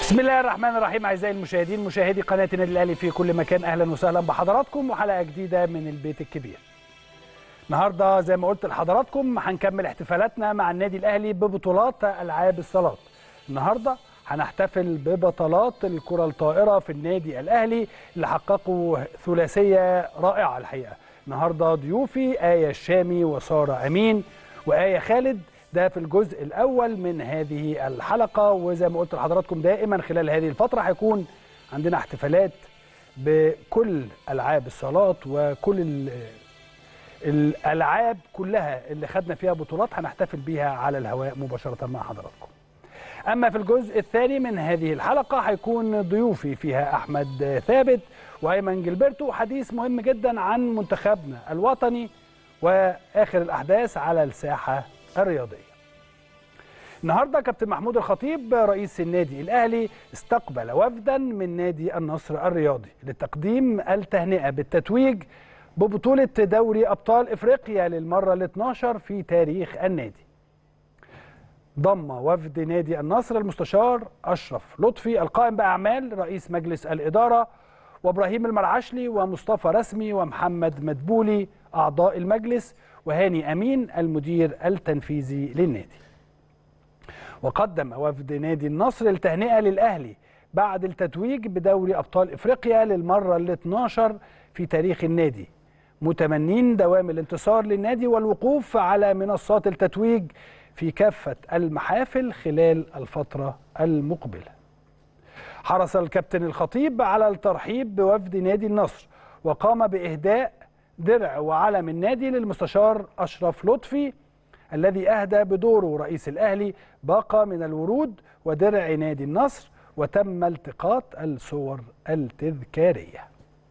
بسم الله الرحمن الرحيم اعزائي المشاهدين مشاهدي قناه النادي الاهلي في كل مكان اهلا وسهلا بحضراتكم وحلقه جديده من البيت الكبير. النهارده زي ما قلت لحضراتكم هنكمل احتفالاتنا مع النادي الاهلي ببطولات العاب الصالات. النهارده هنحتفل ببطلات الكره الطائره في النادي الاهلي اللي حققوا ثلاثيه رائعه الحقيقه. النهارده ضيوفي ايه الشامي وساره امين وايه خالد ده في الجزء الاول من هذه الحلقه وزي ما قلت لحضراتكم دائما خلال هذه الفتره هيكون عندنا احتفالات بكل العاب الصالات وكل ال- الالعاب كلها اللي خدنا فيها بطولات هنحتفل بيها على الهواء مباشره مع حضراتكم. اما في الجزء الثاني من هذه الحلقه هيكون ضيوفي فيها احمد ثابت وايمن جilberto حديث مهم جدا عن منتخبنا الوطني واخر الاحداث على الساحه الرياضيه. النهارده كابتن محمود الخطيب رئيس النادي الاهلي استقبل وفدا من نادي النصر الرياضي لتقديم التهنئه بالتتويج ببطوله دوري ابطال افريقيا للمره ال 12 في تاريخ النادي. ضم وفد نادي النصر المستشار اشرف لطفي القائم باعمال رئيس مجلس الاداره وابراهيم المرعشلي ومصطفى رسمي ومحمد مدبولي اعضاء المجلس وهاني امين المدير التنفيذي للنادي. وقدم وفد نادي النصر التهنئه للاهلي بعد التتويج بدوري ابطال افريقيا للمره ال 12 في تاريخ النادي متمنين دوام الانتصار للنادي والوقوف على منصات التتويج في كافه المحافل خلال الفتره المقبله. حرص الكابتن الخطيب على الترحيب بوفد نادي النصر وقام باهداء درع وعلم النادي للمستشار اشرف لطفي الذي اهدى بدوره رئيس الاهلي باقه من الورود ودرع نادي النصر وتم التقاط الصور التذكاريه.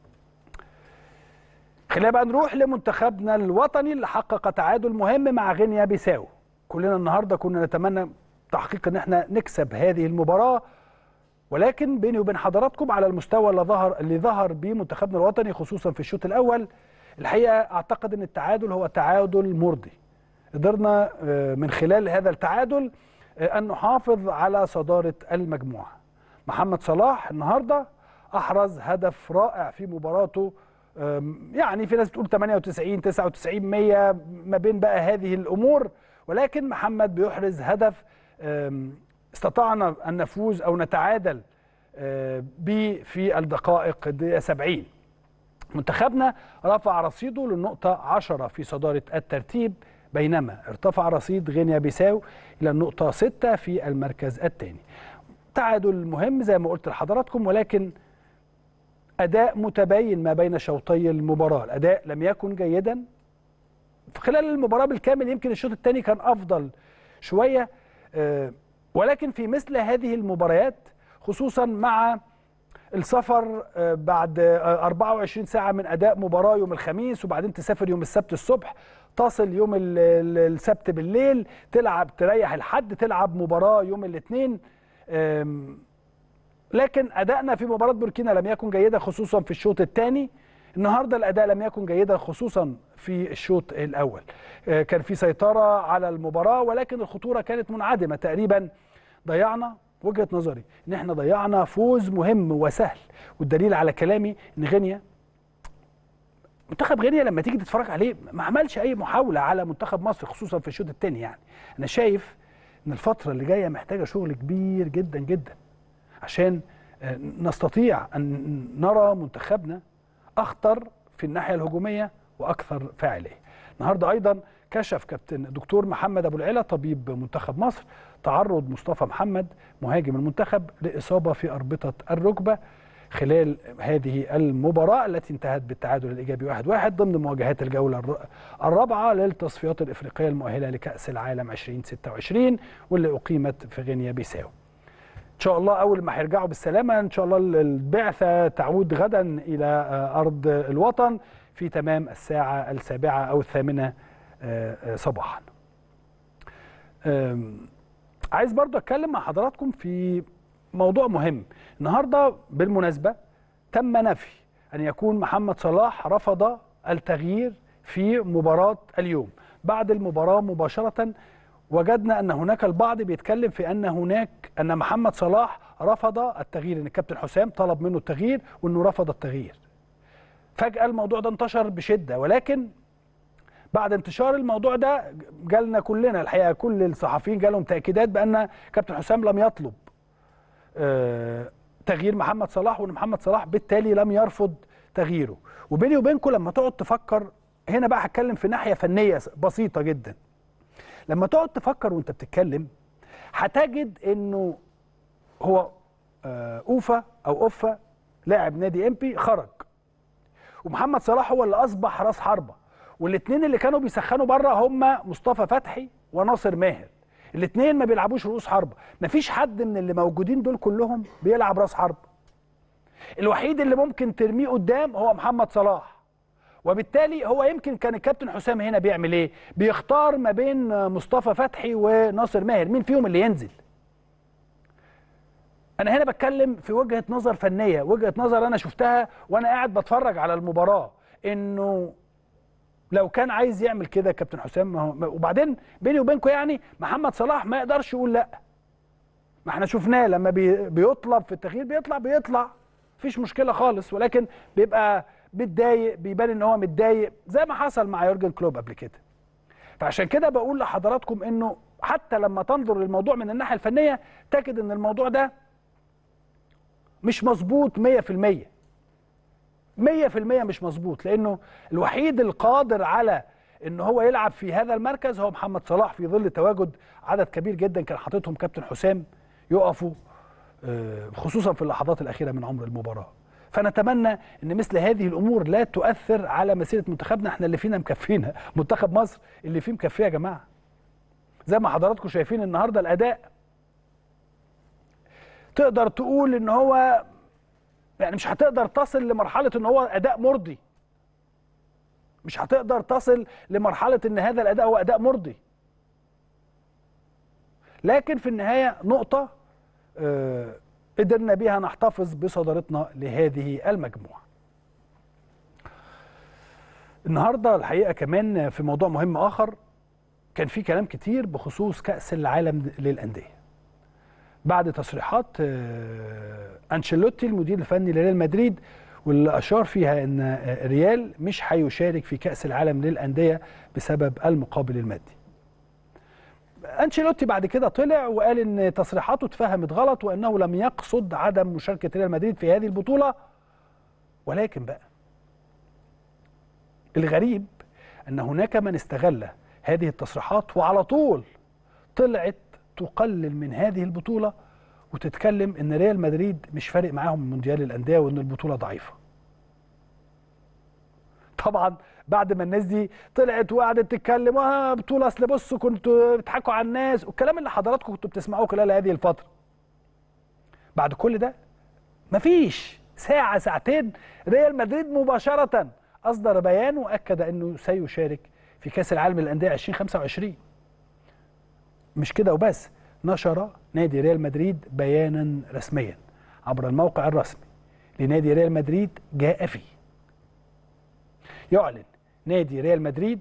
خلينا بقى نروح لمنتخبنا الوطني اللي حقق تعادل مهم مع غينيا بيساو. كلنا النهارده كنا نتمنى تحقيق ان احنا نكسب هذه المباراه ولكن بيني وبين حضراتكم على المستوى اللي ظهر اللي ظهر بيه منتخبنا الوطني خصوصا في الشوط الاول الحقيقه اعتقد ان التعادل هو تعادل مرضي. قدرنا آه، من خلال هذا التعادل آه، ان نحافظ على صداره المجموعه. محمد صلاح النهارده احرز هدف رائع في مباراته آم، يعني في ناس بتقول 98 99 100 ما بين بقى هذه الامور ولكن محمد بيحرز هدف آم، استطعنا ان نفوز او نتعادل آه، به في الدقائق الدقيقه 70 منتخبنا رفع رصيده للنقطة 10 في صدارة الترتيب بينما ارتفع رصيد غينيا بيساو إلى النقطة 6 في المركز الثاني تعادل مهم زي ما قلت لحضراتكم ولكن أداء متباين ما بين شوطي المباراة الأداء لم يكن جيدا في خلال المباراة بالكامل يمكن الشوط الثاني كان أفضل شوية آه، ولكن في مثل هذه المباريات خصوصا مع السفر آه، بعد آه، 24 ساعة من أداء مباراة يوم الخميس وبعدين تسافر يوم السبت الصبح تصل يوم ال- ال- السبت بالليل تلعب تريح الحد تلعب مباراة يوم الاثنين آم، لكن أدائنا في مباراة بوركينا لم يكن جيدا خصوصا في الشوط الثاني النهارده الاداء لم يكن جيدا خصوصا في الشوط الاول آه، كان في سيطره على المباراه ولكن الخطوره كانت منعدمه تقريبا ضيعنا وجهه نظري ان احنا ضيعنا فوز مهم وسهل والدليل على كلامي ان غينيا منتخب غينيا لما تيجي تتفرج عليه ما عملش اي محاوله على منتخب مصر خصوصا في الشوط الثاني يعني انا شايف ان الفتره اللي جايه محتاجه شغل كبير جدا جدا عشان آه، نستطيع ان نرى منتخبنا اخطر في الناحيه الهجوميه واكثر فاعليه. النهارده ايضا كشف كابتن دكتور محمد ابو العلا طبيب منتخب مصر تعرض مصطفى محمد مهاجم المنتخب لاصابه في اربطه الركبه خلال هذه المباراه التي انتهت بالتعادل الايجابي 1-1 واحد واحد ضمن مواجهات الجوله الر- الرابعه للتصفيات الافريقيه المؤهله لكاس العالم 2026 واللي اقيمت في غينيا بيساو. ان شاء الله اول ما هيرجعوا بالسلامه ان شاء الله البعثه تعود غدا الى آه، ارض الوطن في تمام الساعه السابعه او الثامنه آه، آه، صباحا. آم، عايز برضو اتكلم مع حضراتكم في موضوع مهم النهارده بالمناسبه تم نفي ان يكون محمد صلاح رفض التغيير في مباراه اليوم بعد المباراه مباشره وجدنا ان هناك البعض بيتكلم في ان هناك ان محمد صلاح رفض التغيير ان الكابتن حسام طلب منه التغيير وانه رفض التغيير فجاه الموضوع ده انتشر بشده ولكن بعد انتشار الموضوع ده جالنا كلنا الحقيقه كل الصحفيين جالهم تاكيدات بان كابتن حسام لم يطلب آه، تغيير محمد صلاح وان محمد صلاح بالتالي لم يرفض تغييره وبيني وبينكم لما تقعد تفكر هنا بقى هتكلم في ناحيه فنيه بسيطه جدا لما تقعد تفكر وانت بتتكلم هتجد انه هو آه، اوفا او اوفا لاعب نادي امبي خرج ومحمد صلاح هو اللي اصبح راس حربه والاثنين اللي كانوا بيسخنوا بره هم مصطفى فتحي وناصر ماهر الاثنين ما بيلعبوش رؤوس حربه مفيش حد من اللي موجودين دول كلهم بيلعب راس حربه الوحيد اللي ممكن ترميه قدام هو محمد صلاح وبالتالي هو يمكن كان الكابتن حسام هنا بيعمل ايه بيختار ما بين مصطفى فتحي وناصر ماهر مين فيهم اللي ينزل انا هنا بتكلم في وجهه نظر فنيه وجهه نظر انا شفتها وانا قاعد بتفرج على المباراه انه لو كان عايز يعمل كده كابتن حسام ما هو وبعدين بيني وبينكم يعني محمد صلاح ما يقدرش يقول لا ما احنا شفناه لما بي بيطلب في التغيير بيطلع بيطلع مفيش مشكله خالص ولكن بيبقى متضايق بيبان ان هو متضايق زي ما حصل مع يورجن كلوب قبل كده فعشان كده بقول لحضراتكم انه حتى لما تنظر للموضوع من الناحيه الفنيه تجد ان الموضوع ده مش مظبوط 100% 100% مش مظبوط لانه الوحيد القادر على ان هو يلعب في هذا المركز هو محمد صلاح في ظل تواجد عدد كبير جدا كان حاططهم كابتن حسام يقفوا آه، خصوصا في اللحظات الاخيره من عمر المباراه فنتمنى ان مثل هذه الامور لا تؤثر على مسيره منتخبنا احنا اللي فينا مكفينا منتخب مصر اللي فيه مكفيه يا جماعه زي ما حضراتكم شايفين النهارده الاداء تقدر تقول ان هو يعني مش هتقدر تصل لمرحله ان هو اداء مرضي مش هتقدر تصل لمرحله ان هذا الاداء هو اداء مرضي لكن في النهايه نقطه آه، قدرنا بها نحتفظ بصدارتنا لهذه المجموعه النهارده الحقيقه كمان في موضوع مهم اخر كان في كلام كتير بخصوص كاس العالم للانديه بعد تصريحات آه، انشيلوتي المدير الفني لريال مدريد واللي اشار فيها ان آه، ريال مش هيشارك في كاس العالم للانديه بسبب المقابل المادي انشيلوتي بعد كده طلع وقال ان تصريحاته اتفهمت غلط وانه لم يقصد عدم مشاركه ريال مدريد في هذه البطوله ولكن بقى الغريب ان هناك من استغل هذه التصريحات وعلى طول طلعت تقلل من هذه البطوله وتتكلم ان ريال مدريد مش فارق معاهم مونديال الانديه وان البطوله ضعيفه طبعا بعد ما الناس دي طلعت وقعدت تتكلم اه بطوله اصل بصوا كنتوا بتضحكوا على الناس والكلام اللي حضراتكم كنتوا بتسمعوه خلال هذه الفتره بعد كل ده مفيش ساعه ساعتين ريال مدريد مباشره اصدر بيان واكد انه سيشارك في كاس العالم للانديه 2025 مش كده وبس نشر نادي ريال مدريد بيانا رسميا عبر الموقع الرسمي لنادي ريال مدريد جاء فيه يعلن نادي ريال مدريد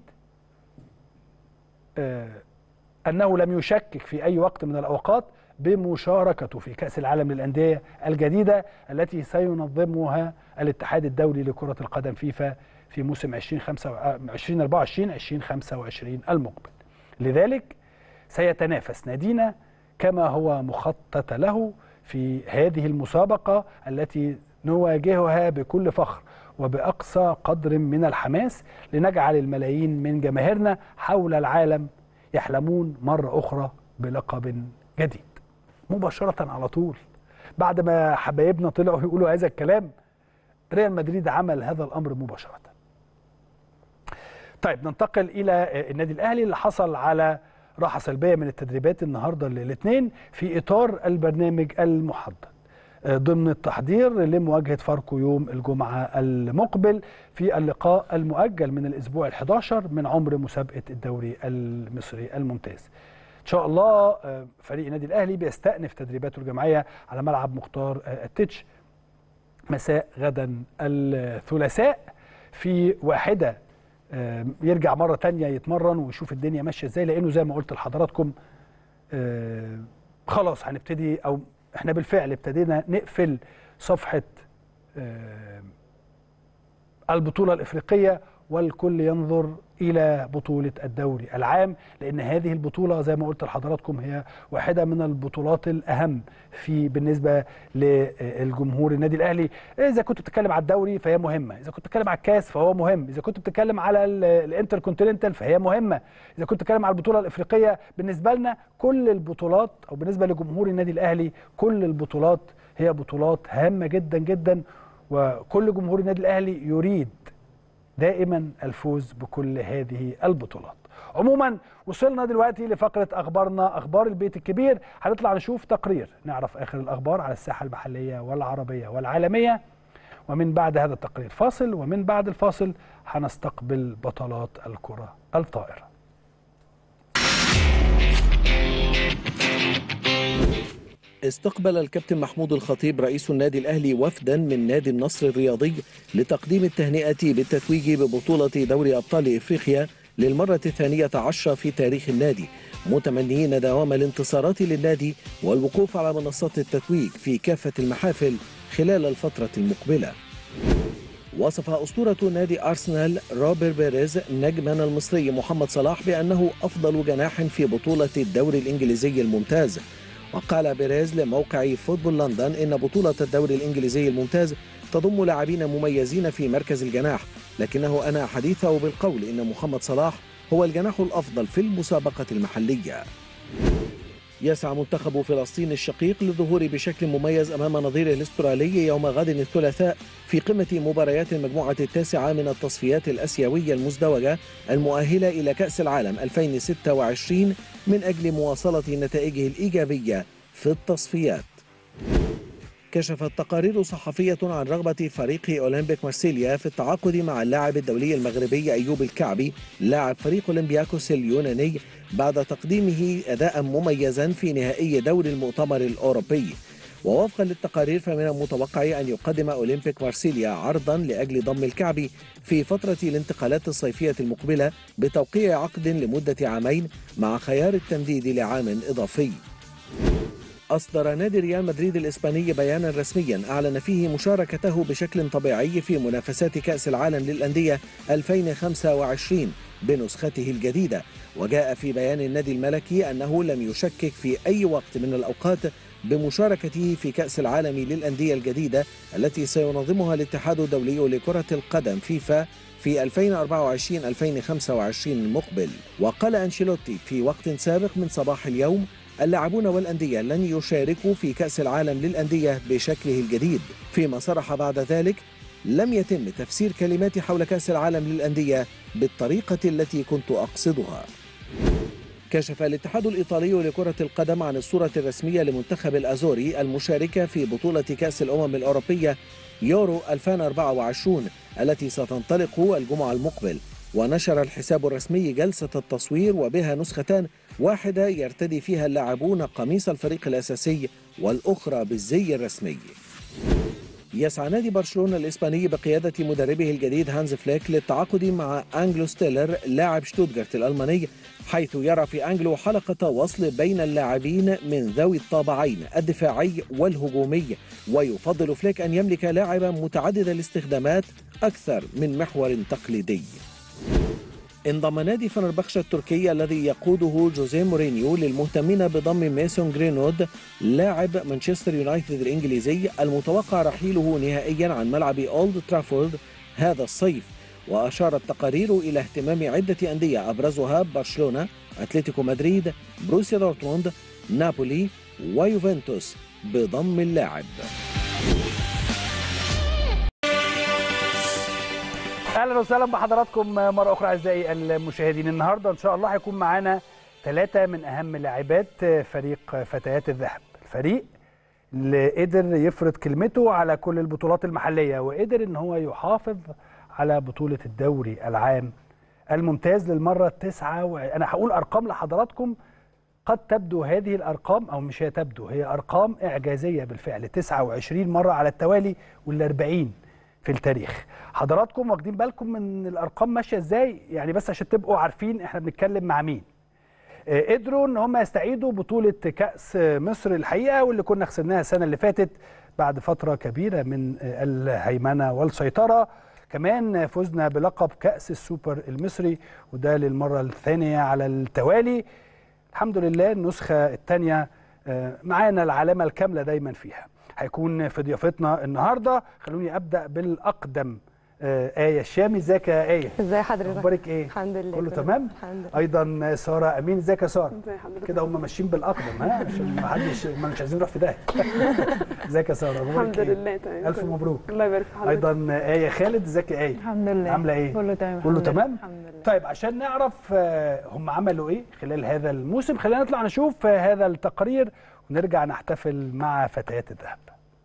آه أنه لم يشكك في أي وقت من الأوقات بمشاركته في كأس العالم للأندية الجديدة التي سينظمها الاتحاد الدولي لكرة القدم فيفا في موسم 2024 2025 المقبل لذلك سيتنافس نادينا كما هو مخطط له في هذه المسابقة التي نواجهها بكل فخر وبأقصى قدر من الحماس لنجعل الملايين من جماهيرنا حول العالم يحلمون مرة أخرى بلقب جديد مباشرة على طول بعد ما حبايبنا طلعوا يقولوا هذا الكلام ريال مدريد عمل هذا الأمر مباشرة طيب ننتقل إلى النادي الأهلي اللي حصل على راحة سلبية من التدريبات النهاردة الاثنين في إطار البرنامج المحدد ضمن التحضير لمواجهة فاركو يوم الجمعة المقبل في اللقاء المؤجل من الأسبوع ال11 من عمر مسابقة الدوري المصري الممتاز إن شاء الله فريق النادي الأهلي بيستأنف تدريباته الجماعية على ملعب مختار التتش مساء غدا الثلاثاء في واحدة آه، يرجع مره تانية يتمرن ويشوف الدنيا ماشيه ازاي لانه زي ما قلت لحضراتكم آه، خلاص هنبتدي او احنا بالفعل ابتدينا نقفل صفحه آه، البطوله الافريقيه والكل ينظر الى بطوله الدوري العام لان هذه البطوله زي ما قلت لحضراتكم هي واحده من البطولات الاهم في بالنسبه للجمهور النادي الاهلي اذا كنت بتتكلم على الدوري فهي مهمه اذا كنت بتتكلم على الكاس فهو مهم اذا كنت بتتكلم على ال- الانتر كونتيننتال فهي مهمه اذا كنت بتتكلم على البطوله الافريقيه بالنسبه لنا كل البطولات او بالنسبه لجمهور النادي الاهلي كل البطولات هي بطولات هامه جدا جدا وكل جمهور النادي الاهلي يريد دائما الفوز بكل هذه البطولات عموما وصلنا دلوقتي لفقرة أخبارنا أخبار البيت الكبير هنطلع نشوف تقرير نعرف آخر الأخبار على الساحة المحلية والعربية والعالمية ومن بعد هذا التقرير فاصل ومن بعد الفاصل هنستقبل بطلات الكرة الطائرة استقبل الكابتن محمود الخطيب رئيس النادي الأهلي وفدا من نادي النصر الرياضي لتقديم التهنئة بالتتويج ببطولة دوري أبطال إفريقيا للمرة الثانية عشرة في تاريخ النادي متمنيين دوام الانتصارات للنادي والوقوف على منصات التتويج في كافة المحافل خلال الفترة المقبلة وصف أسطورة نادي أرسنال روبر بيريز نجمنا المصري محمد صلاح بأنه أفضل جناح في بطولة الدوري الإنجليزي الممتاز وقال بيريز لموقع فوتبول لندن إن بطولة الدوري الإنجليزي الممتاز تضم لاعبين مميزين في مركز الجناح لكنه أنا حديثه بالقول إن محمد صلاح هو الجناح الأفضل في المسابقة المحلية يسعى منتخب فلسطين الشقيق للظهور بشكل مميز أمام نظيره الأسترالي يوم غد الثلاثاء في قمة مباريات المجموعة التاسعة من التصفيات الأسيوية المزدوجة المؤهلة إلى كأس العالم 2026 من أجل مواصلة نتائجه الإيجابية في التصفيات كشفت تقارير صحفية عن رغبة فريق أولمبيك مارسيليا في التعاقد مع اللاعب الدولي المغربي أيوب الكعبي لاعب فريق أولمبياكوس اليوناني بعد تقديمه أداء مميزا في نهائي دوري المؤتمر الأوروبي ووفقا للتقارير فمن المتوقع أن يقدم أولمبيك مارسيليا عرضا لأجل ضم الكعبي في فترة الانتقالات الصيفية المقبلة بتوقيع عقد لمدة عامين مع خيار التمديد لعام إضافي أصدر نادي ريال مدريد الإسباني بيانا رسميا أعلن فيه مشاركته بشكل طبيعي في منافسات كأس العالم للأندية 2025 بنسخته الجديدة وجاء في بيان النادي الملكي أنه لم يشكك في أي وقت من الأوقات بمشاركته في كأس العالم للأندية الجديدة التي سينظمها الاتحاد الدولي لكرة القدم فيفا في 2024-2025 المقبل وقال أنشيلوتي في وقت سابق من صباح اليوم اللاعبون والأندية لن يشاركوا في كأس العالم للأندية بشكله الجديد فيما صرح بعد ذلك لم يتم تفسير كلماتي حول كأس العالم للأندية بالطريقة التي كنت أقصدها كشف الاتحاد الإيطالي لكرة القدم عن الصورة الرسمية لمنتخب الأزوري المشاركة في بطولة كأس الأمم الأوروبية يورو 2024 التي ستنطلق الجمعة المقبل ونشر الحساب الرسمي جلسة التصوير وبها نسختان واحدة يرتدي فيها اللاعبون قميص الفريق الأساسي والأخرى بالزي الرسمي يسعى نادي برشلونة الإسباني بقيادة مدربه الجديد هانز فليك للتعاقد مع أنجلو ستيلر لاعب شتوتغارت الألماني حيث يرى في أنجلو حلقة وصل بين اللاعبين من ذوي الطابعين الدفاعي والهجومي ويفضل فليك أن يملك لاعبا متعدد الاستخدامات أكثر من محور تقليدي انضم نادي فنربخشة التركي الذي يقوده جوزيه مورينيو للمهتمين بضم ميسون جرينود لاعب مانشستر يونايتد الإنجليزي المتوقع رحيله نهائيا عن ملعب أولد ترافورد هذا الصيف وأشار التقارير إلى اهتمام عدة أندية أبرزها برشلونة أتلتيكو مدريد بروسيا دورتموند نابولي ويوفنتوس بضم اللاعب اهلا وسهلا بحضراتكم مره اخرى اعزائي المشاهدين النهارده ان شاء الله هيكون معانا ثلاثه من اهم لاعبات فريق فتيات الذهب الفريق اللي قدر يفرض كلمته على كل البطولات المحليه وقدر ان هو يحافظ على بطوله الدوري العام الممتاز للمره التاسعه و... انا هقول ارقام لحضراتكم قد تبدو هذه الارقام او مش هي تبدو هي ارقام اعجازيه بالفعل 29 مره على التوالي وال 40 في التاريخ حضراتكم واخدين بالكم من الارقام ماشيه ازاي يعني بس عشان تبقوا عارفين احنا بنتكلم مع مين آه، قدروا ان هم يستعيدوا بطوله كاس مصر الحقيقه واللي كنا خسرناها السنه اللي فاتت بعد فتره كبيره من آه، الهيمنه والسيطره كمان فزنا بلقب كاس السوبر المصري وده للمره الثانيه على التوالي الحمد لله النسخه الثانيه معانا العلامه الكامله دايما فيها هيكون في ضيافتنا النهارده خلوني ابدا بالاقدم آه، آية الشامي ازيك يا آية ازي حضرتك اخبارك ايه الحمد لله كله تمام الحمد لله ايضا ساره امين ازيك يا ساره ازي حضرتك كده هم ماشيين بالاقدم ها عشان ما حدش ما مش عايزين نروح في داهيه ازيك يا ساره اخبارك الحمد ايه لله تمام الف مبروك الله يبارك في حضرتك ايضا آية خالد ازيك يا آية الحمد لله عامله ايه كله تمام كله الحمد لله. تمام الحمد لله طيب عشان نعرف آه، هم عملوا ايه خلال هذا الموسم خلينا نطلع نشوف آه، هذا التقرير ونرجع نحتفل مع فتيات الذهب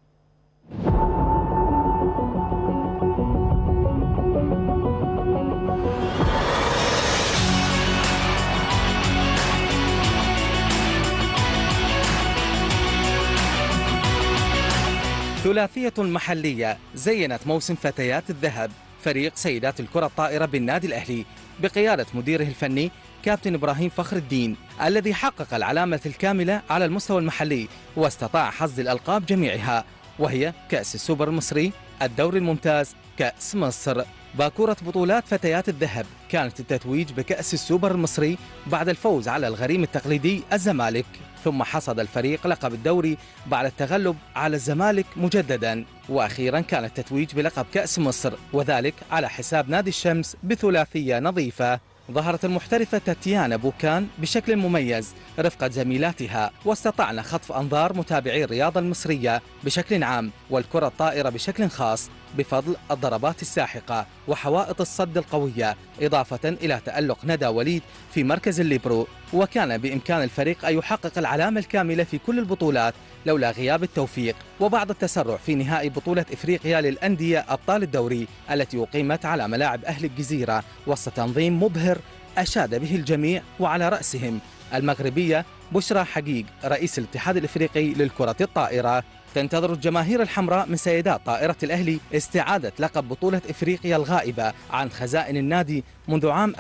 ثلاثية محلية زينت موسم فتيات الذهب فريق سيدات الكرة الطائرة بالنادي الأهلي بقيادة مديره الفني كابتن إبراهيم فخر الدين الذي حقق العلامة الكاملة على المستوى المحلي واستطاع حصد الألقاب جميعها وهي كأس السوبر المصري الدوري الممتاز كأس مصر باكورة بطولات فتيات الذهب كانت التتويج بكأس السوبر المصري بعد الفوز على الغريم التقليدي الزمالك ثم حصد الفريق لقب الدوري بعد التغلب على الزمالك مجددا واخيرا كان التتويج بلقب كاس مصر وذلك على حساب نادي الشمس بثلاثيه نظيفه ظهرت المحترفة تاتيانا بوكان بشكل مميز رفقة زميلاتها واستطعن خطف أنظار متابعي الرياضة المصرية بشكل عام والكرة الطائرة بشكل خاص بفضل الضربات الساحقة وحوائط الصد القوية إضافة إلى تألق ندى وليد في مركز الليبرو وكان بإمكان الفريق أن يحقق العلامة الكاملة في كل البطولات لولا غياب التوفيق وبعد التسرع في نهائي بطولة إفريقيا للأندية أبطال الدوري التي أقيمت على ملاعب أهل الجزيرة وسط تنظيم مبهر أشاد به الجميع وعلى رأسهم المغربية بشرى حقيق رئيس الاتحاد الإفريقي للكرة الطائرة تنتظر الجماهير الحمراء من سيدات طائرة الأهلي استعادة لقب بطولة إفريقيا الغائبة عن خزائن النادي منذ عام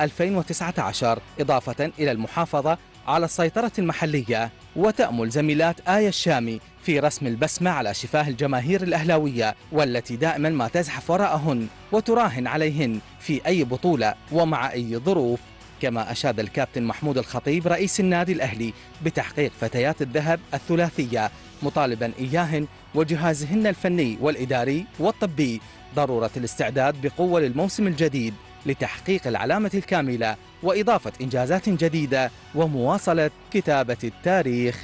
2019 إضافة إلى المحافظة على السيطرة المحلية وتأمل زميلات آية الشامي في رسم البسمة على شفاه الجماهير الأهلاوية والتي دائما ما تزحف وراءهن وتراهن عليهن في أي بطولة ومع أي ظروف كما أشاد الكابتن محمود الخطيب رئيس النادي الأهلي بتحقيق فتيات الذهب الثلاثية مطالبا إياهن وجهازهن الفني والإداري والطبي ضرورة الاستعداد بقوة للموسم الجديد لتحقيق العلامة الكاملة وإضافة إنجازات جديدة ومواصلة كتابة التاريخ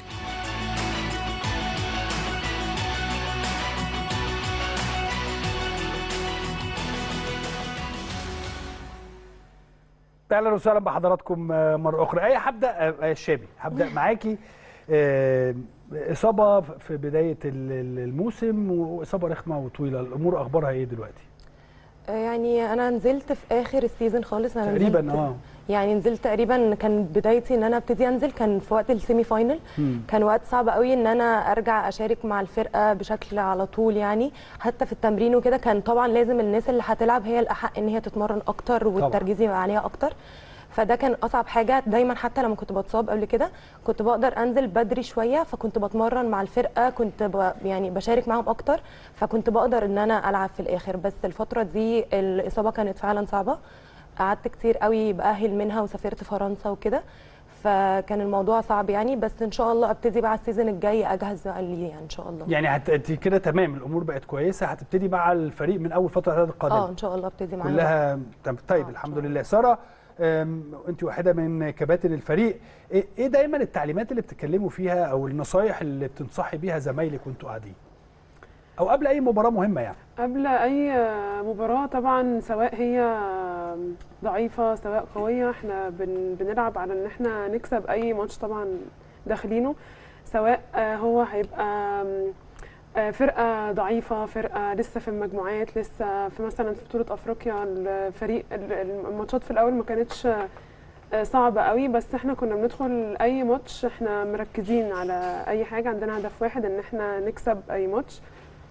اهلا وسهلا بحضراتكم آه، مره اخرى ايه هبدا آه، آه، الشامي هبدا معاكي آه، اصابه في بدايه ال- ال- الموسم واصابه رخمه وطويله الامور اخبارها ايه دلوقتي يعني انا نزلت في اخر السيزون خالص انا تقريبا نزلت اه يعني نزلت تقريبا كان بدايتي ان انا ابتدي انزل كان في وقت السيمي فاينل مم. كان وقت صعب قوي ان انا ارجع اشارك مع الفرقه بشكل على طول يعني حتى في التمرين وكده كان طبعا لازم الناس اللي هتلعب هي الاحق ان هي تتمرن اكتر والتركيز يبقى عليها اكتر فده كان اصعب حاجه دايما حتى لما كنت بتصاب قبل كده كنت بقدر انزل بدري شويه فكنت بتمرن مع الفرقه كنت ب... يعني بشارك معاهم اكتر فكنت بقدر ان انا العب في الاخر بس الفتره دي الاصابه كانت فعلا صعبه قعدت كتير قوي باهل منها وسافرت فرنسا وكده فكان الموضوع صعب يعني بس ان شاء الله ابتدي بقى السيزون الجاي اجهز بقى ليه يعني ان شاء الله يعني هت... انت كده تمام الامور بقت كويسه هتبتدي مع الفريق من اول فتره الاعداد القادمه اه ان شاء الله ابتدي معاهم كلها طب- طيب آه، الحمد إن شاء لله ساره أم، انت واحده من كباتن الفريق ايه إيه دايما التعليمات اللي بتتكلموا فيها او النصايح اللي بتنصحي بيها زمايلك وانتوا قاعدين او قبل اي مباراه مهمه يعني قبل اي مباراه طبعا سواء هي ضعيفه سواء قويه احنا بن بنلعب على ان احنا نكسب اي ماتش طبعا داخلينه سواء هو هيبقى فرقه ضعيفه فرقه لسه في المجموعات لسه في مثلا في بطوله افريقيا الفريق الماتشات في الاول ما كانتش صعبة قوي بس احنا كنا بندخل اي ماتش احنا مركزين على اي حاجة عندنا هدف واحد ان احنا نكسب اي ماتش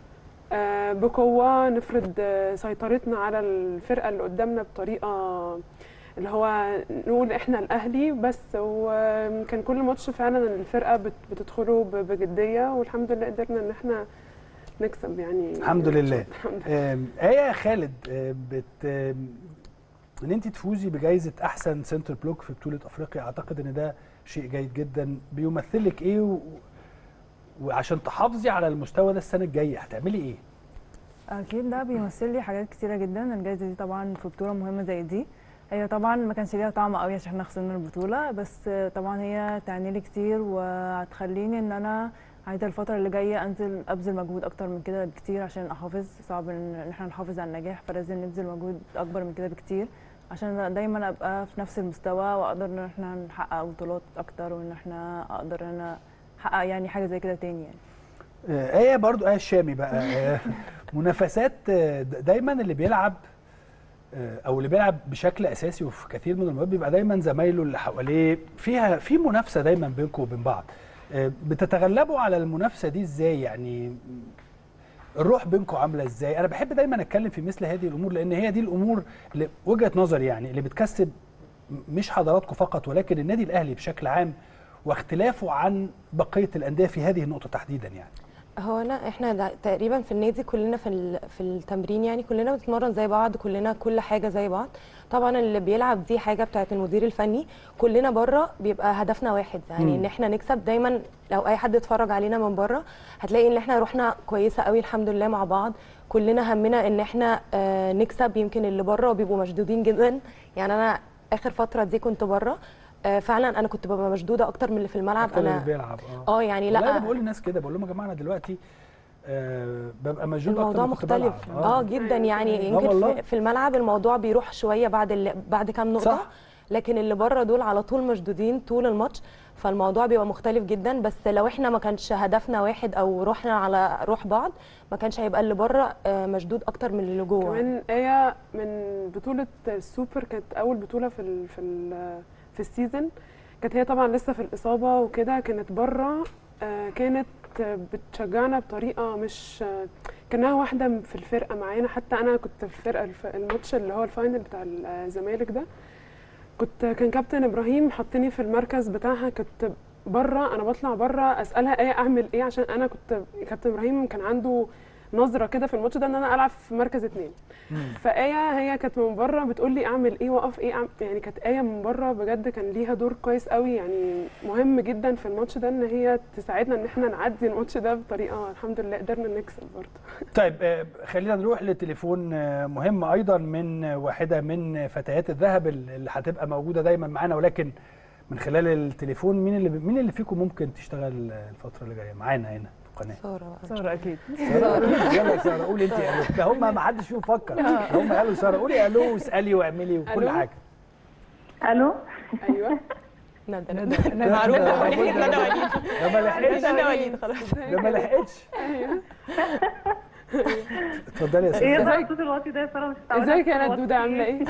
آه، بقوه نفرض آه، سيطرتنا على الفرقه اللي قدامنا بطريقه اللي هو نقول احنا الاهلي بس وكان كل ماتش فعلا الفرقه بت- بتدخله ب- بجديه والحمد لله قدرنا ان احنا نكسب يعني الحمد لله. الحمد لله آم، آية خالد آم، بت آم، ان انت تفوزي بجائزة احسن سنتر بلوك في بطولة افريقيا اعتقد ان ده شيء جيد جدا بيمثل لك ايه و... وعشان تحافظي على المستوى ده السنة الجاية هتعملي ايه؟ اكيد ده بيمثل لي حاجات كتيره جدا الجائزه دي طبعا في بطوله مهمه زي دي هي طبعا ما كانش ليها طعم قوي عشان احنا خسرنا البطوله بس طبعا هي تعني لي كتير وهتخليني ان انا عايزه الفتره اللي جايه انزل ابذل مجهود اكتر من كده بكتير عشان احافظ صعب ان إن احنا نحافظ على النجاح فلازم نبذل مجهود اكبر من كده بكتير عشان دايما ابقى في نفس المستوى واقدر ان احنا نحقق بطولات اكتر وان احنا اقدر ان انا احقق يعني حاجه زي كده تاني يعني آه، آية برضو آية الشامي بقى آه، منافسات آه، د- دايما اللي بيلعب آه، او اللي بيلعب بشكل اساسي وفي كثير من المرات بيبقى دايما زمايله اللي حواليه فيها في منافسه دايما بينكم وبين بعض آه، بتتغلبوا على المنافسه دي ازاي يعني الروح بينكم عامله ازاي انا بحب دايما اتكلم في مثل هذه الامور لان هي دي الامور اللي وجهه نظري يعني اللي بتكسب م- مش حضراتكم فقط ولكن النادي الاهلي بشكل عام واختلافه عن بقيه الانديه في هذه النقطه تحديدا يعني هو انا احنا دا- تقريبا في النادي كلنا في ال- في التمرين يعني كلنا بنتمرن زي بعض كلنا كل حاجه زي بعض طبعا اللي بيلعب دي حاجه بتاعت المدير الفني كلنا بره بيبقى هدفنا واحد يعني مم. ان احنا نكسب دايما لو اي حد اتفرج علينا من بره هتلاقي ان احنا روحنا كويسه قوي الحمد لله مع بعض كلنا همنا ان احنا آه نكسب يمكن اللي بره بيبقوا مشدودين جدا يعني انا اخر فتره دي كنت بره آه فعلا انا كنت ببقى مشدوده اكتر من اللي في الملعب أكتر اللي انا بيلعب اه اه يعني لا انا لا بقول للناس كده بقول لهم يا جماعه انا دلوقتي آه ببقى مشدود اكتر الموضوع ما كنت مختلف بلعب. اه جدا يعني آه يمكن والله. في, في الملعب الموضوع بيروح شويه بعد ال... بعد كام نقطه صح. لكن اللي بره دول على طول مشدودين طول الماتش فالموضوع بيبقى مختلف جدا بس لو احنا ما كانش هدفنا واحد او روحنا على روح بعض ما كانش هيبقى اللي بره آه، مشدود اكتر من اللي جوه كمان آية من بطولة السوبر كانت أول بطولة في ال في ال في السيزون كانت هي طبعا لسه في الإصابة وكده كانت بره آه، كانت آه، بتشجعنا بطريقة مش آه، كانها واحدة في الفرقة معانا حتى أنا كنت في الفرقة الف- الماتش اللي هو الفاينل بتاع الزمالك ده كنت كان كابتن إبراهيم حطني في المركز بتاعها كنت بره أنا بطلع بره أسألها إيه أعمل إيه عشان أنا كنت كابتن إبراهيم كان عنده نظرة كده في الماتش ده إن أنا ألعب في مركز اتنين فآية هي كانت من بره بتقول لي اعمل ايه واقف ايه أعمل يعني كانت آية من بره بجد كان ليها دور كويس قوي يعني مهم جدا في الماتش ده ان هي تساعدنا ان احنا نعدي الماتش ده بطريقه الحمد لله قدرنا نكسب برضه طيب آه، خلينا نروح لتليفون آه، مهم ايضا من واحده من فتيات الذهب اللي هتبقى موجوده دايما معانا ولكن من خلال التليفون مين اللي مين اللي فيكم ممكن تشتغل آه، الفتره اللي جايه معانا هنا في القناه ساره بقى ساره اكيد ساره يلا يا ساره قولي انت الو ده هم ما حدش فيهم فكر ده هم قالوا ساره قولي الو واسالي واعملي وكل ألو؟ حاجه الو ايوه ندى ندى ندى ندى معروفه ده- ندى وليد ده ما لحقتش ندى وليد خلاص ده ما لحقتش ايوه اتفضلي يا ايه ساره بقى الصوت الواطي ده يا ساره مش متعودة ازيك على يا الصوت ندوده الواطي. عامله ايه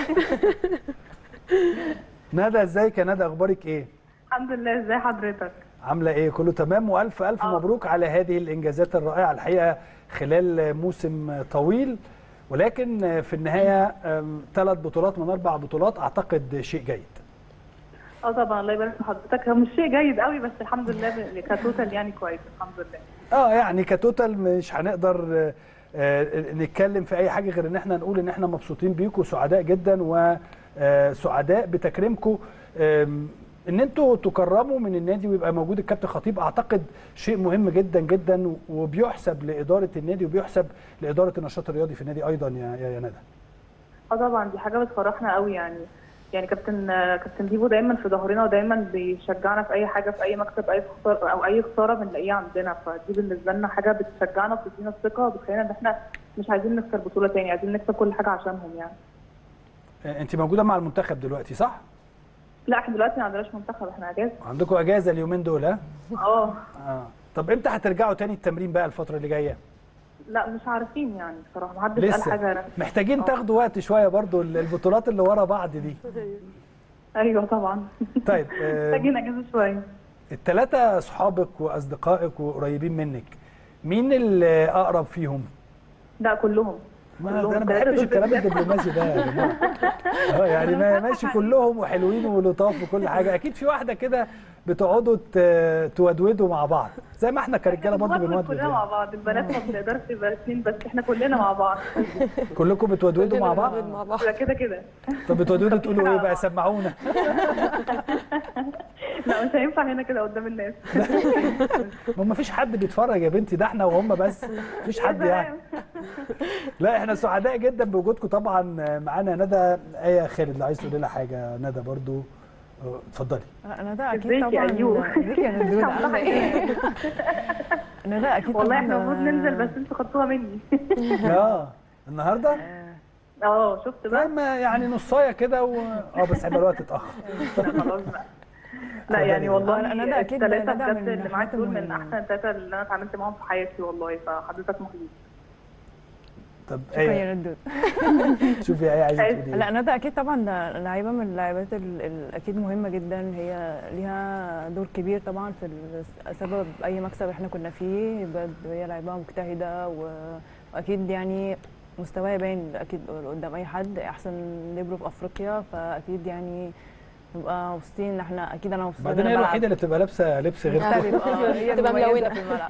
ندى ازيك يا ندى اخبارك ايه الحمد لله ازي حضرتك عامله ايه كله تمام والف الف آه. مبروك على هذه الانجازات الرائعه الحقيقه خلال موسم طويل ولكن في النهايه ثلاث بطولات من اربع بطولات اعتقد شيء جيد اه طبعا الله يبارك في حضرتك هو مش شيء جيد قوي بس الحمد لله ب- كتوتال يعني كويس الحمد لله اه يعني كتوتال مش هنقدر آه، آه، نتكلم في اي حاجه غير ان احنا نقول ان احنا مبسوطين بيكم وسعداء جدا وسعداء بتكريمكم آم، ان انتوا تكرموا من النادي ويبقى موجود الكابتن خطيب اعتقد شيء مهم جدا جدا وبيحسب لاداره النادي وبيحسب لاداره النشاط الرياضي في النادي ايضا يا يا يا ندى اه طبعا دي حاجه بتفرحنا قوي يعني يعني كابتن كابتن ديبو دايما في ظهرنا ودايما بيشجعنا في اي حاجه في اي مكسب اي خساره او اي خساره بنلاقيها عندنا فدي بالنسبه لنا حاجه بتشجعنا وبتدينا الثقه وبتخلينا ان احنا مش عايزين نخسر بطوله تاني عايزين نكسب كل حاجه عشانهم يعني آه، انت موجوده مع المنتخب دلوقتي صح لا احنا دلوقتي ما عندناش منتخب احنا اجازه عندكم اجازه اليومين دول ها اه اه طب امتى هترجعوا تاني التمرين بقى الفتره اللي جايه لا مش عارفين يعني بصراحه ما حدش قال حاجه لسه محتاجين تاخدوا وقت شويه برضو البطولات اللي ورا بعض دي ايوه طبعا طيب آه، محتاجين اجازه شويه الثلاثة أصحابك وأصدقائك وقريبين منك مين اللي أقرب فيهم؟ لا كلهم ما كلهم انا ما ثلاثة بحبش دول الكلام بالذات. الدبلوماسي ده يا جماعه اه يعني ما ماشي كلهم وحلوين ولطاف وكل حاجه اكيد في واحده كده بتقعدوا ت- تودودوا مع بعض زي ما احنا كرجاله برضه بنودود بنودد كلنا مع يعني. بعض البنات ما بنقدرش يبقى اثنين بس احنا كلنا مع بعض كلكم بتودودوا مع بعض مع بعض ده كده كده طب بتودودوا تقولوا ايه بقى سمعونا لا مش هينفع هنا كده قدام الناس ما ما فيش حد بيتفرج يا بنتي ده احنا وهم بس مفيش حد يعني لا احنا سعداء جدا بوجودكم طبعا معانا ندى ايه خالد لو عايز تقولي لها حاجه ندى برضو اه، اتفضلي انا ده اكيد ازيك يا طبعا أيوب؟ ازيك يا ندود عامله ايه انا ده اكيد والله طبعاً، احنا المفروض ننزل بس انتوا خدتوها مني اه النهارده اه شفت بقى ما يعني نصايه كده و... اه بس هيبقى الوقت اتاخر لا خلاص بقى لا يعني والله أنا- أنا ده أكيد الثلاثة ندى من بجد اللي معاك الحاجات دول من المهمة. أحسن الثلاثة اللي أنا اتعاملت معاهم في حياتي والله فحضرتك مخلص طب شكرا ايه يا ندود شوفي ايه عايزه عايز- تقولي لا ايه انا ده اكيد طبعا ده لعيبه من اللعيبات ال- ال- اكيد مهمه جدا هي ليها دور كبير طبعا في ال- سبب اي مكسب احنا كنا فيه بجد هي لعيبه مجتهده و- واكيد يعني مستواها باين اكيد قدام اي حد احسن ليبرو في افريقيا فاكيد يعني نبقى مبسوطين ان احنا اكيد انا مبسوطه بعدين إن هي أنا الوحيده اللي بتبقى لابسه لبس غير بلعب. كده آه، هي تبقى المميزة ملونة. في الملعب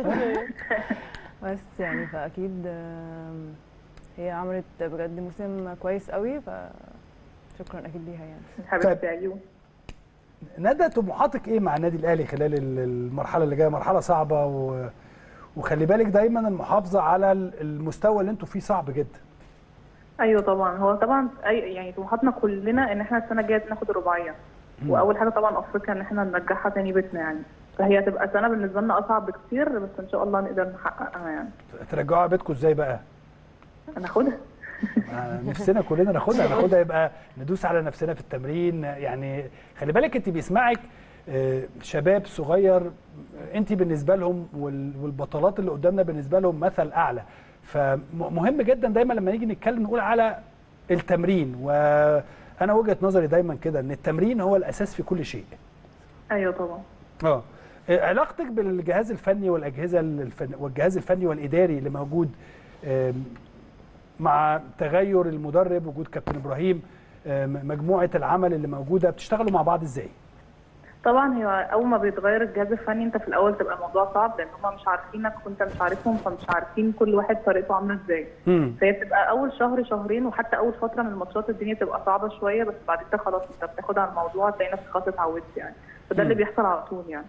بس يعني فاكيد آم، هي عملت بجد موسم كويس قوي فشكرا اكيد ليها يعني حبيبتي أيوه ندى طموحاتك ايه مع النادي الاهلي خلال ال- المرحله اللي جايه مرحله صعبه و... وخلي بالك دايما المحافظه على ال- المستوى اللي انتوا فيه صعب جدا ايوه طبعا هو طبعا أي يعني طموحاتنا كلنا ان احنا السنه الجايه ناخد الرباعيه واول حاجه طبعا افريقيا ان احنا نرجعها تاني بيتنا يعني فهي هتبقى سنه بالنسبه لنا اصعب بكتير بس ان شاء الله نقدر نحققها يعني ترجعوا بيتكم ازاي بقى هناخدها آه، نفسنا كلنا ناخدها ناخدها يبقى ندوس على نفسنا في التمرين يعني خلي بالك انت بيسمعك آه، شباب صغير انت بالنسبه لهم وال- والبطلات اللي قدامنا بالنسبه لهم مثل اعلى فمهم جدا دايما لما نيجي نتكلم نقول على التمرين وانا وجهه نظري دايما كده ان التمرين هو الاساس في كل شيء ايوه طبعا اه علاقتك بالجهاز الفني والاجهزه الفن والجهاز الفني والاداري اللي موجود آم، مع تغير المدرب وجود كابتن ابراهيم آم، مجموعه العمل اللي موجوده بتشتغلوا مع بعض ازاي؟ طبعا هي اول ما بيتغير الجهاز الفني انت في الاول تبقى الموضوع صعب لان هم مش عارفينك وانت مش عارفهم فمش عارفين كل واحد طريقته عامله ازاي امم فهي بتبقى اول شهر شهرين وحتى اول فتره من الماتشات الدنيا بتبقى صعبه شويه بس بعد كده خلاص انت بتاخد على الموضوع تلاقي نفسك خلاص اتعودت يعني فده اللي مم. بيحصل على طول يعني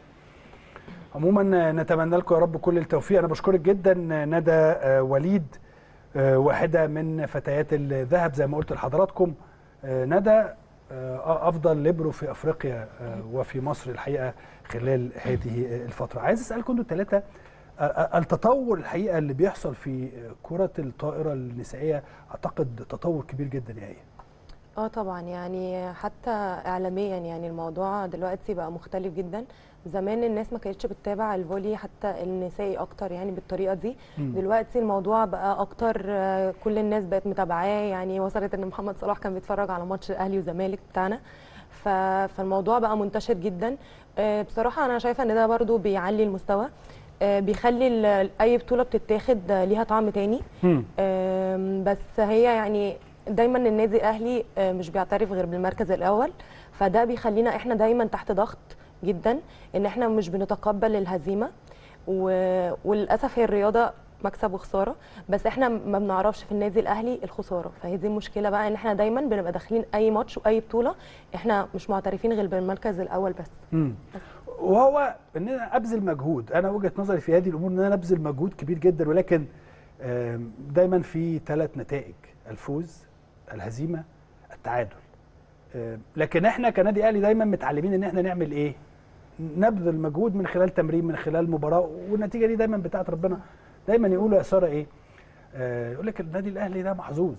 عموما نتمنى لكم يا رب كل التوفيق انا بشكرك جدا ندى آه، وليد آه، واحده من فتيات الذهب زي ما قلت لحضراتكم آه، ندى آه، افضل ليبرو في افريقيا آه، وفي مصر الحقيقه خلال هذه الفتره عايز اسالكم انتوا الثلاثه التطور الحقيقه اللي بيحصل في كره الطائره النسائيه اعتقد تطور كبير جدا يا ايه اه طبعا يعني حتى اعلاميا يعني الموضوع دلوقتي بقى مختلف جدا زمان الناس ما كانتش بتتابع الفولي حتى النسائي اكتر يعني بالطريقه دي مم. دلوقتي الموضوع بقى اكتر آه، كل الناس بقت متابعاه يعني وصلت ان محمد صلاح كان بيتفرج على ماتش الاهلي والزمالك بتاعنا ف- فالموضوع بقى منتشر جدا آه، بصراحه انا شايفه ان ده برضو بيعلي المستوى آه، بيخلي ال- اي بطوله بتتاخد آه، ليها طعم تاني مم. آم، بس هي يعني دايما النادي الاهلي آه، مش بيعترف غير بالمركز الاول فده بيخلينا احنا دايما تحت ضغط جدا ان احنا مش بنتقبل الهزيمه و- وللاسف هي الرياضه مكسب وخساره بس احنا ما بنعرفش في النادي الاهلي الخساره فهي دي المشكله بقى ان احنا دايما بنبقى داخلين اي ماتش واي بطوله احنا مش معترفين غير بالمركز الاول بس مم. وهو ان انا ابذل مجهود انا وجهه نظري في هذه الامور ان انا ابذل مجهود كبير جدا ولكن آم، دايما في ثلاث نتائج الفوز الهزيمه التعادل آم، لكن احنا كنادي اهلي دايما متعلمين ان احنا نعمل ايه نبذل مجهود من خلال تمرين من خلال مباراه والنتيجه دي دايما بتاعت ربنا دايما يقولوا يا ساره ايه آه، يقول لك النادي الاهلي ده محظوظ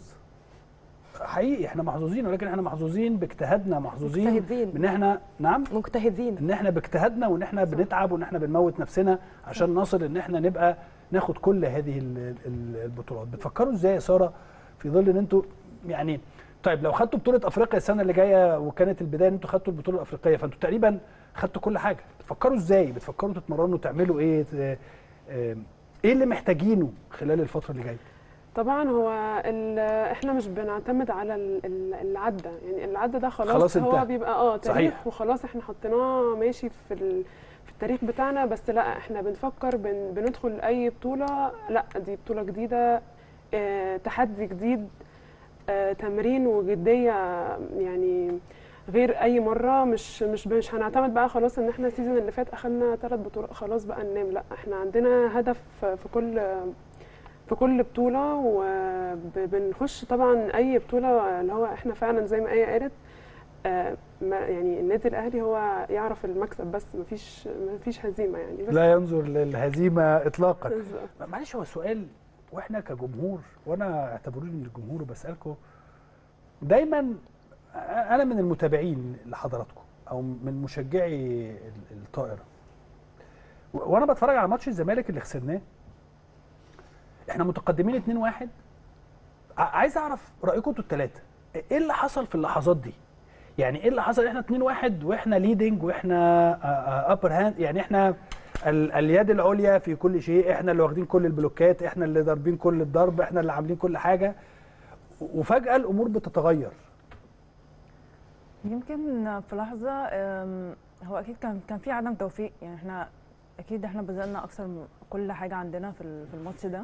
حقيقي احنا محظوظين ولكن احنا محظوظين باجتهادنا محظوظين مجتهدين. ان احنا نعم مجتهدين ان احنا باجتهادنا وان احنا بنتعب وان احنا بنموت نفسنا عشان نصل ان احنا نبقى ناخد كل هذه ال- ال- البطولات بتفكروا ازاي يا ساره في ظل ان انتوا يعني طيب لو خدتوا بطوله افريقيا السنه اللي جايه وكانت البدايه ان انتوا خدتوا البطوله الافريقيه فانتوا تقريبا خدتوا كل حاجه بتفكروا ازاي بتفكروا تتمرنوا تعملوا ايه ت- آه، ايه اللي محتاجينه خلال الفتره اللي جايه طبعا هو ال- احنا مش بنعتمد على ال- ال- العدة يعني العدة ده خلاص, خلاص هو انتهى. بيبقى اه تاريخ صحيح. وخلاص احنا حطيناه ماشي في ال- في التاريخ بتاعنا بس لا احنا بنفكر بن بندخل اي بطولة لا دي بطولة جديدة اه تحدي جديد اه تمرين وجدية يعني غير اي مره مش مش مش هنعتمد بقى خلاص ان احنا السيزون اللي فات اخدنا ثلاث بطولات خلاص بقى ننام لا احنا عندنا هدف في كل في كل بطولة وبنخش طبعا أي بطولة اللي هو احنا فعلا زي ما آية قالت آه، ما- يعني النادي الأهلي هو يعرف المكسب بس مفيش مفيش هزيمة يعني بس لا ينظر للهزيمه اطلاقا بالظبط. معلش هو سؤال واحنا كجمهور وانا اعتبروني من الجمهور وبسالكم دايما انا من المتابعين لحضراتكم او من مشجعي ال- الطائره و- وانا بتفرج على ماتش الزمالك اللي خسرناه احنا متقدمين 2-1 ع- عايز اعرف رايكم انتوا الثلاثه ايه اللي حصل في اللحظات دي يعني ايه اللي حصل احنا 2-1 واحنا ليدنج واحنا ابر هاند يعني احنا ال اليد العليا في كل شيء احنا اللي واخدين كل البلوكات احنا اللي ضاربين كل الضرب احنا اللي عاملين كل حاجه و- وفجاه الامور بتتغير يمكن في لحظة أم، هو أكيد كان كان في عدم توفيق يعني احنا أكيد احنا بذلنا أكثر من كل حاجة عندنا في ال- في الماتش ده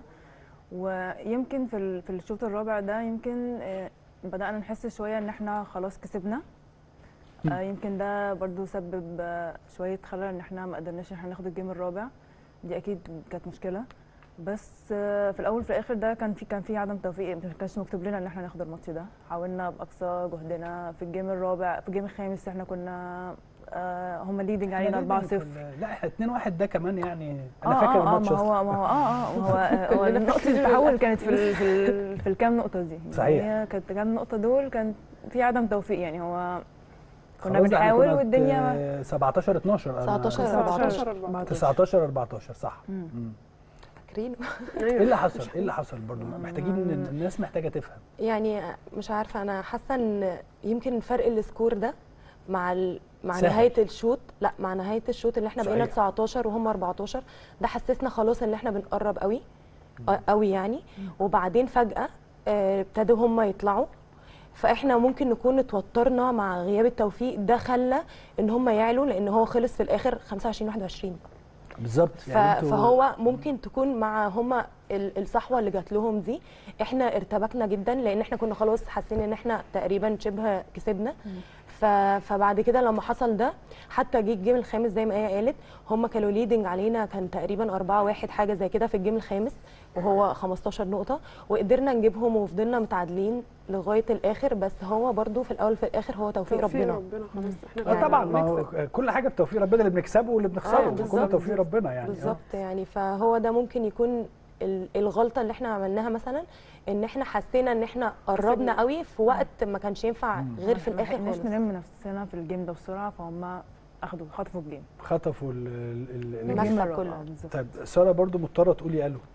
ويمكن في ال- في الشوط الرابع ده يمكن آه، بدأنا نحس شوية إن احنا خلاص كسبنا آه، يمكن ده برضو سبب آه، شوية خلل إن احنا ما قدرناش إن احنا ناخد الجيم الرابع دي أكيد كانت مشكلة بس آه، في الاول وفي الاخر ده كان في كان في عدم توفيق ما كانش مكتوب لنا ان احنا ناخد الماتش ده حاولنا باقصى جهدنا في الجيم الرابع في الجيم الخامس احنا كنا آه هم ليدنج علينا 4-0 لا احنا 2-1 ده كمان يعني اه انا فاكر اه اه الماتش ما هو أصلاً. ما هو اه اه ما هو, آه، هو نقطة التحول كانت في ال في, ال في الكام نقطة دي يعني صحيح. هي كانت كام نقطة دول كان في عدم توفيق يعني هو كنا خلاص ده احنا بنحاول كنا والدنيا آه، 17 12 أنا- 19 19 14 14 19 14 صح مم. مم. فاكرين ايه اللي حصل ايه اللي حصل برضو محتاجين إن الناس محتاجه تفهم يعني مش عارفه انا حاسه ان يمكن فرق السكور ده مع ال... مع سهل. نهايه الشوط لا مع نهايه الشوط اللي احنا بقينا صحيح. 19 وهم 14 ده حسسنا خلاص ان احنا بنقرب قوي آه، قوي يعني وبعدين فجاه آه، ابتدوا هم يطلعوا فاحنا ممكن نكون اتوترنا مع غياب التوفيق ده خلى ان هم يعلوا لان هو خلص في الاخر 25 21 بالظبط ف- يعني انتوا- فهو ممكن تكون مع هما ال- الصحوه اللي جات لهم دي احنا ارتبكنا جدا لان احنا كنا خلاص حاسين ان احنا تقريبا شبه كسبنا ف... فبعد كده لما حصل ده حتى جه الجيم الخامس زي ما هي قالت هم كانوا ليدنج علينا كان تقريبا 4 1 حاجه زي كده في الجيم الخامس وهو 15 نقطه وقدرنا نجيبهم وفضلنا متعادلين لغايه الاخر بس هو برضو في الاول في الاخر هو توفيق, توفيق ربنا ربنا خلاص احنا اه يعني طبعا ما بنكسب. هو كل حاجه بتوفيق ربنا اللي بنكسبه واللي بنخسره آه، كله بالظبط. توفيق ربنا يعني آه. بالظبط يعني فهو ده ممكن يكون ال- الغلطه اللي احنا عملناها مثلا ان احنا حسينا ان احنا قربنا قوي في وقت ما كانش ينفع غير في إحنا ما الاخر لحقناش خالص نلم نفسنا في الجيم ده بسرعة فهم اخدوا خطفوا الجيم خطفوا ال ال ال ال المكسب الجيم كله. آه، بالظبط طيب ساره برضو مضطره تقولي الو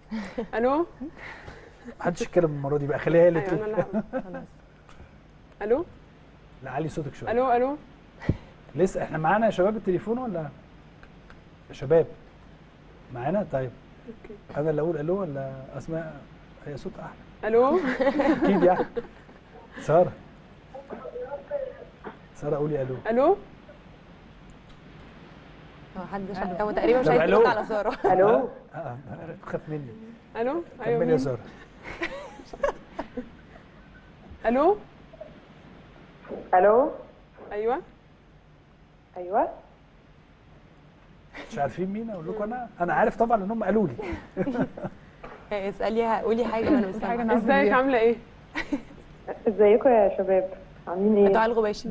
الو محدش يتكلم المره دي بقى خليها هي اللي ايوه انا تقول اللي هقول. خلاص الو علي صوتك شويه الو الو لسه احنا معانا يا شباب التليفون ولا يا شباب معانا طيب اوكي انا اللي اقول الو ولا اسماء هي صوت احلى الو اكيد يعني ساره ساره قولي الو الو هو حد شا... هو تقريبا مش طب عايز ألو. يرد على ساره الو اه آه، خاف مني الو ايوه كملي يا مين؟ ساره الو الو ايوه ايوه مش عارفين مين اقول لكم انا انا عارف طبعا ان هم قالوا لي اساليها قولي حاجه ما انا مش حاجة سامعة. نعرف ازيك بيها. عامله ايه ازيكم يا شباب عاملين ايه دعاء الغباشي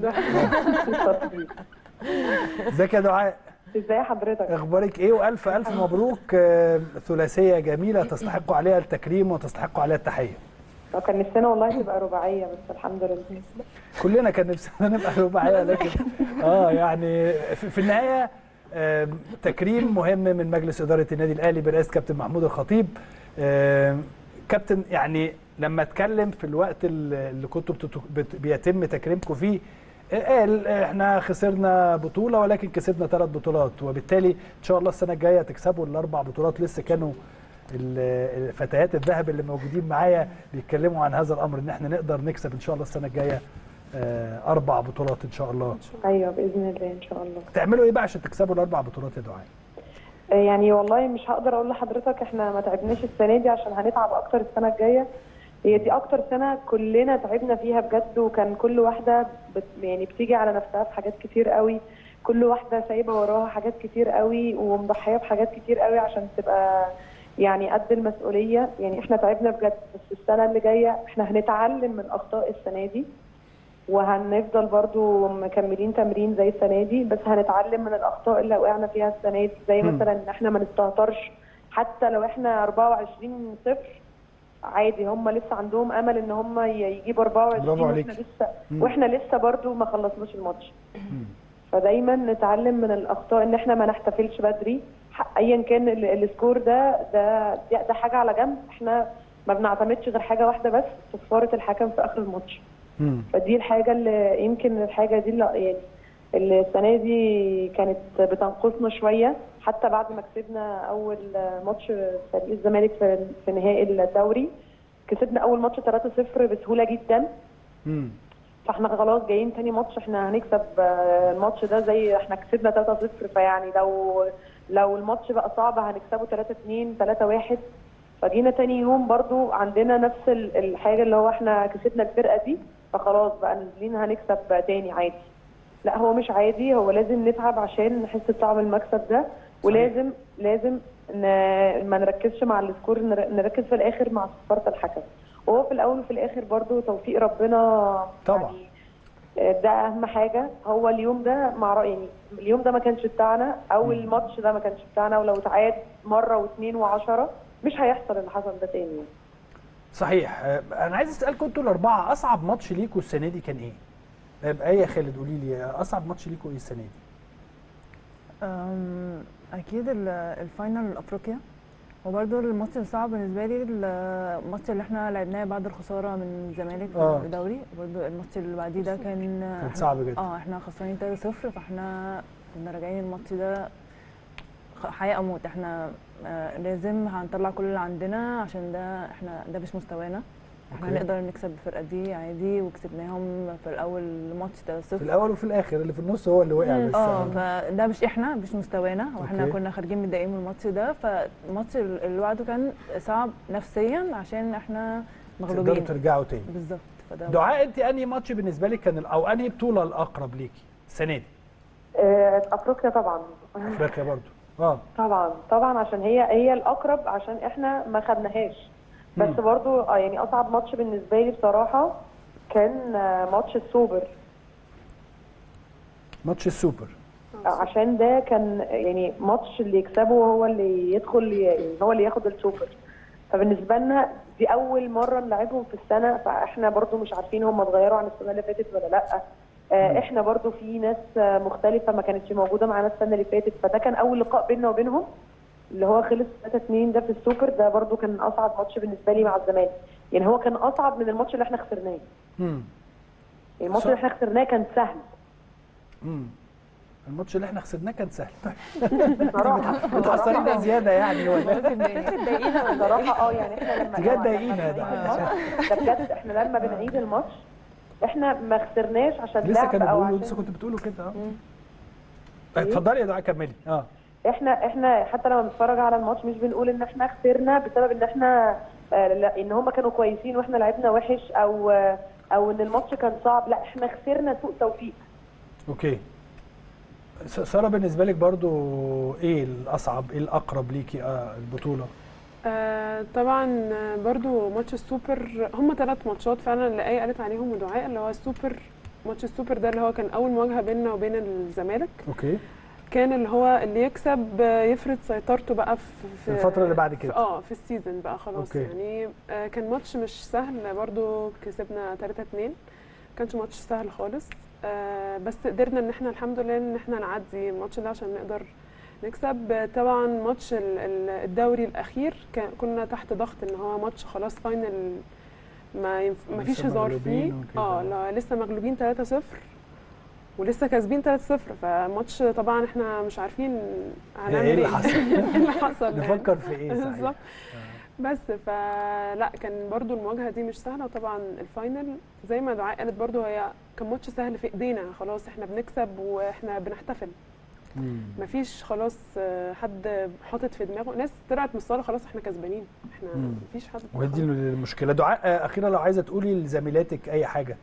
ازيك يا دعاء ازاي حضرتك اخبارك ايه والف الف مبروك آه، ثلاثيه جميله تستحقوا عليها التكريم وتستحقوا عليها التحيه لو كان نفسنا والله تبقى رباعيه بس الحمد لله كلنا كان نفسنا نبقى رباعيه لكن اه يعني في في النهايه آم، تكريم مهم من مجلس اداره النادي الاهلي برئاسه كابتن محمود الخطيب آم، كابتن يعني لما اتكلم في الوقت اللي اللي كنتوا بتت- بت- بيتم تكريمكم فيه آه، قال احنا خسرنا بطوله ولكن كسبنا ثلاث بطولات وبالتالي ان شاء الله السنه الجايه تكسبوا الاربع بطولات لسه كانوا ال- الفتيات الذهب اللي موجودين معايا بيتكلموا عن هذا الامر ان احنا نقدر نكسب ان شاء الله السنه الجايه آه، اربع بطولات ان شاء الله ايوه باذن الله ان شاء الله تعملوا ايه بقى عشان تكسبوا الاربع بطولات يا دعاء آه، يعني والله مش هقدر اقول لحضرتك احنا ما تعبناش السنه دي عشان هنتعب اكتر السنه الجايه هي دي اكتر سنه كلنا تعبنا فيها بجد وكان كل واحده بت يعني بتيجي على نفسها في حاجات كتير قوي كل واحده سايبه وراها حاجات كتير قوي ومضحيه بحاجات كتير قوي عشان تبقى يعني قد المسؤوليه يعني احنا تعبنا بجد بس السنه اللي جايه احنا هنتعلم من اخطاء السنه دي وهنفضل برضو مكملين تمرين زي السنه دي بس هنتعلم من الاخطاء اللي وقعنا فيها السنه دي زي مم. مثلا ان احنا ما نستهترش حتى لو احنا 24 صفر عادي هم لسه عندهم امل ان هم ي- يجيبوا 24 برافو واحنا عليك. لسه مم. واحنا لسه برضو ما خلصناش الماتش فدايما نتعلم من الاخطاء ان احنا ما نحتفلش بدري ح- ايا كان ال- السكور ده ده ده ده حاجه على جنب احنا ما بنعتمدش غير حاجه واحده بس صفاره الحكم في اخر الماتش مم. فدي الحاجه اللي يمكن الحاجه دي اللي يعني اللي السنه دي كانت بتنقصنا شويه حتى بعد ما كسبنا اول ماتش فريق الزمالك في في نهائي الدوري كسبنا اول ماتش 3-0 بسهوله جدا مم. فاحنا خلاص جايين تاني ماتش احنا هنكسب آه، الماتش ده زي احنا كسبنا 3-0 فيعني لو لو الماتش بقى صعب هنكسبه 3-2 3-1 فجينا تاني يوم برضو عندنا نفس ال- الحاجه اللي هو احنا كسبنا الفرقه دي فخلاص بقى نازلين هنكسب تاني عادي لا هو مش عادي هو لازم نتعب عشان نحس بطعم المكسب ده ولازم لازم ن- ما نركزش مع السكور نر- نركز في الاخر مع صفاره الحكم وهو في الاول وفي الاخر برضو توفيق ربنا طبعا. يعني آه، ده اهم حاجه هو اليوم ده مع رأي يعني اليوم ده ما كانش بتاعنا او الماتش ده ما كانش بتاعنا ولو اتعاد مره واثنين وعشرة مش هيحصل اللي حصل ده تاني يعني. صحيح آه، انا عايز اسالكم انتوا الاربعه اصعب ماتش ليكوا السنه دي كان ايه؟ طيب ايه يا خالد قولي لي آه، اصعب ماتش ليكوا ايه السنه دي؟ أم، اكيد ال- الفاينل الافريقيا وبرده الماتش الصعب بالنسبه لي الماتش اللي احنا لعبناه بعد الخساره من الزمالك آه. في الدوري برده الماتش اللي بعديه ده كان كان إحنا- صعب جدا. اه احنا خسرانين 3-0 فاحنا كنا راجعين الماتش ده خ- حياه او موت احنا آه لازم هنطلع كل اللي عندنا عشان ده احنا ده مش مستوانا احنا أوكي. هنقدر نكسب الفرقه دي عادي وكسبناهم في الاول ماتش 3-0 في الاول وفي الاخر اللي في النص هو اللي وقع بس اه آه. فده مش احنا مش مستوانا واحنا أوكي. كنا خارجين متضايقين من الماتش ده فالماتش اللي بعده كان صعب نفسيا عشان احنا تقدروا مغلوبين ترجعوا تاني بالظبط فده دعاء انت انهي ماتش بالنسبه لك كان ال- او انهي بطوله الاقرب ليكي السنه دي؟ آه، افريقيا طبعا افريقيا برضو اه طبعا طبعا عشان هي هي الاقرب عشان احنا ما خدناهاش بس مم. برضو آه، يعني اصعب ماتش بالنسبه لي بصراحه كان آه، ماتش السوبر ماتش السوبر عشان ده كان يعني ماتش اللي يكسبه هو اللي يدخل يعني هو اللي ياخد السوبر فبالنسبه لنا دي اول مره نلعبهم في السنه فاحنا برضو مش عارفين هم اتغيروا عن السنه اللي فاتت ولا لا آه، احنا برضو في ناس آه، مختلفه ما كانتش موجوده معانا السنه اللي فاتت فده كان اول لقاء بيننا وبينهم اللي هو خلص 3 2 ده في السوبر ده برضو كان اصعب ماتش بالنسبه لي مع الزمالك يعني هو كان اصعب من الماتش اللي احنا خسرناه امم يعني الماتش صح. اللي احنا خسرناه كان سهل امم الماتش اللي احنا خسرناه كان سهل بصراحه متحصرين زياده يعني ولا بصراحه اه يعني احنا لما بجد لما ضايقينا بنعيد ده. الماتش- ده بجد احنا لما بنعيد الماتش احنا ما خسرناش عشان لسه لعب كانوا او بيقولوا لسه عشان كنت بتقولوا كده اه اتفضلي يا دعاء كملي اه احنا احنا حتى لما بنتفرج على الماتش مش بنقول ان احنا خسرنا بسبب ان احنا آه، لا ان هم كانوا كويسين واحنا لعبنا وحش او آه، او ان الماتش كان صعب لا احنا خسرنا سوء توفيق اوكي س- ساره بالنسبه لك برضو ايه الاصعب ايه الاقرب ليكي آه البطوله آه طبعا آه، برضو ماتش السوبر هم ثلاث ماتشات فعلا اللي اي قالت عليهم ودعاء اللي هو السوبر ماتش السوبر ده اللي هو كان اول مواجهه بيننا وبين الزمالك اوكي كان اللي هو اللي يكسب آه، يفرض سيطرته بقى في, في الفترة اللي بعد كده. في اه في السيزون بقى خلاص أوكي. يعني آه كان ماتش مش سهل برضو كسبنا 3 2 كانش ماتش سهل خالص آه بس قدرنا ان احنا الحمد لله ان احنا نعدي الماتش ده عشان نقدر نكسب آه، طبعا ماتش ال- ال- الدوري الاخير كان كنا تحت ضغط ان هو ماتش خلاص فاينل ما ينف... ما لسه فيش هزار مغلوبين فيه وكده. اه لا لسه مغلوبين 3 0 ولسه كاسبين 3-0 فماتش طبعا احنا مش عارفين هنعمل ايه اللي حصل؟ ايه اللي حصل يعني. نفكر في ايه صحيح بالظبط بس فلا كان برضو المواجهه دي مش سهله وطبعا الفاينل زي ما دعاء قالت برضو هي كان ماتش سهل في ايدينا خلاص احنا بنكسب واحنا بنحتفل مم. مفيش خلاص آه، حد حاطط في دماغه ناس طلعت من الصاله خلاص احنا كسبانين احنا مم. مفيش حد وهي دي خلاص. المشكله دعاء آه، اخيرا لو عايزه تقولي لزميلاتك اي حاجه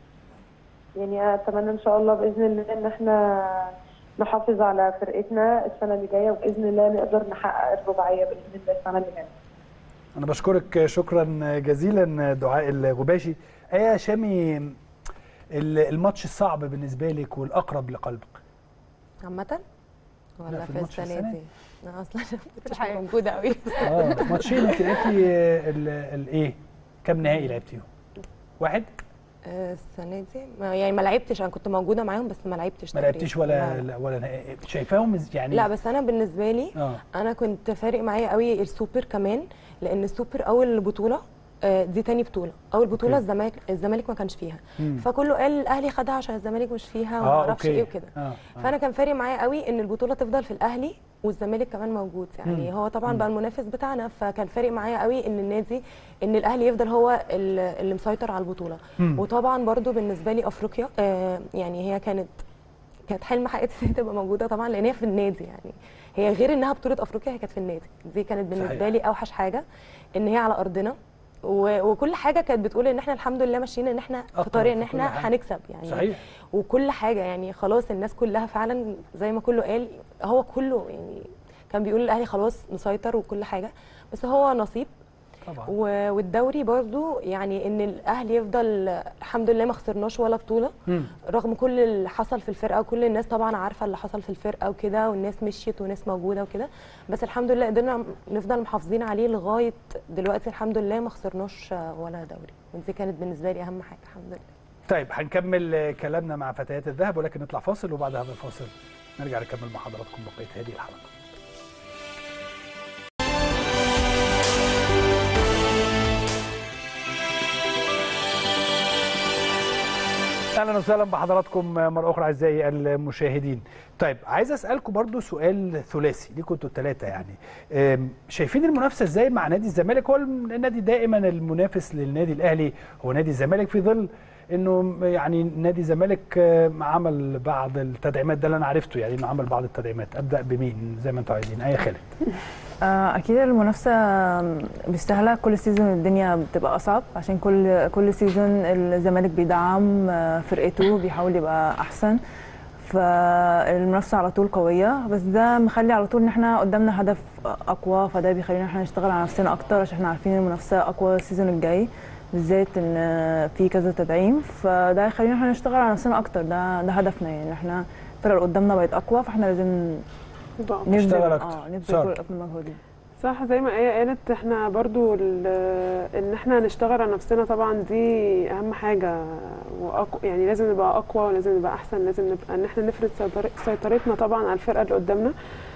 يعني اتمنى ان شاء الله باذن الله ان احنا نحافظ على فرقتنا السنه اللي جايه وباذن الله نقدر نحقق الرباعيه باذن الله السنه اللي جايه انا بشكرك شكرا جزيلا دعاء الغباشي ايه يا شامي ال- الماتش الصعب بالنسبه لك والاقرب لقلبك عامة ولا لا، في في الماتش السنة السنة دي؟ أنا أصلا كنتش الحقيقة. موجودة قوي اه ماتشين انت لعبتي الايه كام نهائي لعبتيهم واحد آه، السنة دي ما- يعني ما لعبتش أنا كنت موجودة معاهم بس ما لعبتش ما تقريباً. لعبتيش ولا لا. لا ولا نهائي شايفاهم إز- يعني لا بس أنا بالنسبة لي اه انا كنت فارق معايا قوي السوبر كمان لان السوبر اول بطوله آه، دي تاني بطوله اول بطوله أوكي. الزمالك الزمالك ما كانش فيها مم. فكله قال الاهلي خدها عشان الزمالك مش فيها وما اه اعرفش اوكي ايه وكده اه آه. فانا كان فارق معايا قوي ان البطوله تفضل في الاهلي والزمالك كمان موجود يعني مم. هو طبعا مم. بقى المنافس بتاعنا فكان فارق معايا قوي ان النادي ان الاهلي يفضل هو ال- اللي مسيطر على البطوله مم. وطبعا برضو بالنسبه لي افريقيا آه، يعني هي كانت كانت حلم حياتي إن هي تبقى موجوده طبعا لان هي في النادي يعني هي غير انها بطوله افريقيا هي كانت في النادي دي كانت بالنسبه صحيح. لي اوحش حاجه ان هي على ارضنا و- وكل حاجه كانت بتقول ان احنا الحمد لله ماشيين ان احنا في أقرب طريق ان في كل احنا حاجة. هنكسب يعني صحيح وكل حاجه يعني خلاص الناس كلها فعلا زي ما كله قال هو كله يعني كان بيقول الاهلي خلاص مسيطر وكل حاجه بس هو نصيب طبعا و- والدوري برضو يعني ان الاهلي يفضل الحمد لله ما خسرناش ولا بطوله مم. رغم كل اللي حصل في الفرقه وكل الناس طبعا عارفه اللي حصل في الفرقه وكده والناس مشيت وناس موجوده وكده بس الحمد لله قدرنا نفضل محافظين عليه لغايه دلوقتي الحمد لله ما خسرناش ولا دوري ودي كانت بالنسبه لي اهم حاجه الحمد لله طيب هنكمل آه، كلامنا مع فتيات الذهب ولكن نطلع فاصل وبعد هذا الفاصل نرجع نكمل مع حضراتكم بقيه هذه الحلقه اهلا وسهلا بحضراتكم مره اخرى اعزائي المشاهدين طيب عايز اسالكم برضو سؤال ثلاثي ليكم انتوا الثلاثه يعني أم، شايفين المنافسه ازاي مع نادي الزمالك هو النادي دائما المنافس للنادي الاهلي هو نادي الزمالك في ظل انه يعني نادي الزمالك آم، عمل بعض التدعيمات ده اللي انا عرفته يعني انه عمل بعض التدعيمات ابدا بمين زي ما انتوا عايزين اي خالد آه، اكيد المنافسه مش سهله كل سيزون الدنيا بتبقى اصعب عشان كل كل سيزون الزمالك بيدعم آه، فرقته بيحاول يبقى احسن فالمنافسه على طول قويه بس ده مخلي على طول ان احنا قدامنا هدف اقوى فده بيخلينا احنا نشتغل على نفسنا اكتر عشان احنا عارفين المنافسه اقوى السيزون الجاي بالذات ان آه، في كذا تدعيم فده هيخلينا احنا نشتغل على نفسنا اكتر ده ده هدفنا يعني احنا الفرقه اللي قدامنا بقت اقوى فاحنا لازم يبقى نبذل نشتغل أكتر. اه نبذل سارة. كل قبل المجهود صح زي ما ايه قالت احنا برضو ال- ان احنا نشتغل على نفسنا طبعا دي اهم حاجه وأقو يعني لازم نبقى اقوى ولازم نبقى احسن لازم نبقى ان احنا نفرض سيطر- سيطرتنا طبعا على الفرقه اللي قدامنا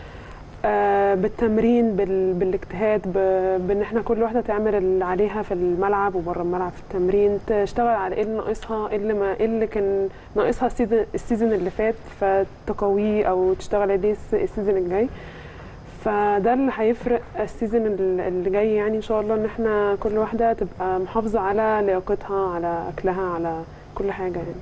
آه، بالتمرين بال... بالاجتهاد ب... بان احنا كل واحده تعمل اللي عليها في الملعب وبره الملعب في التمرين تشتغل على ايه اللي ناقصها ايه اللي ما ايه اللي كان ناقصها السيزون السيزون اللي فات فتقويه او تشتغل عليه الس- السيزون الجاي فده اللي هيفرق السيزون ال- اللي جاي يعني ان شاء الله ان احنا كل واحده تبقى محافظه على لياقتها على اكلها على كل حاجه يعني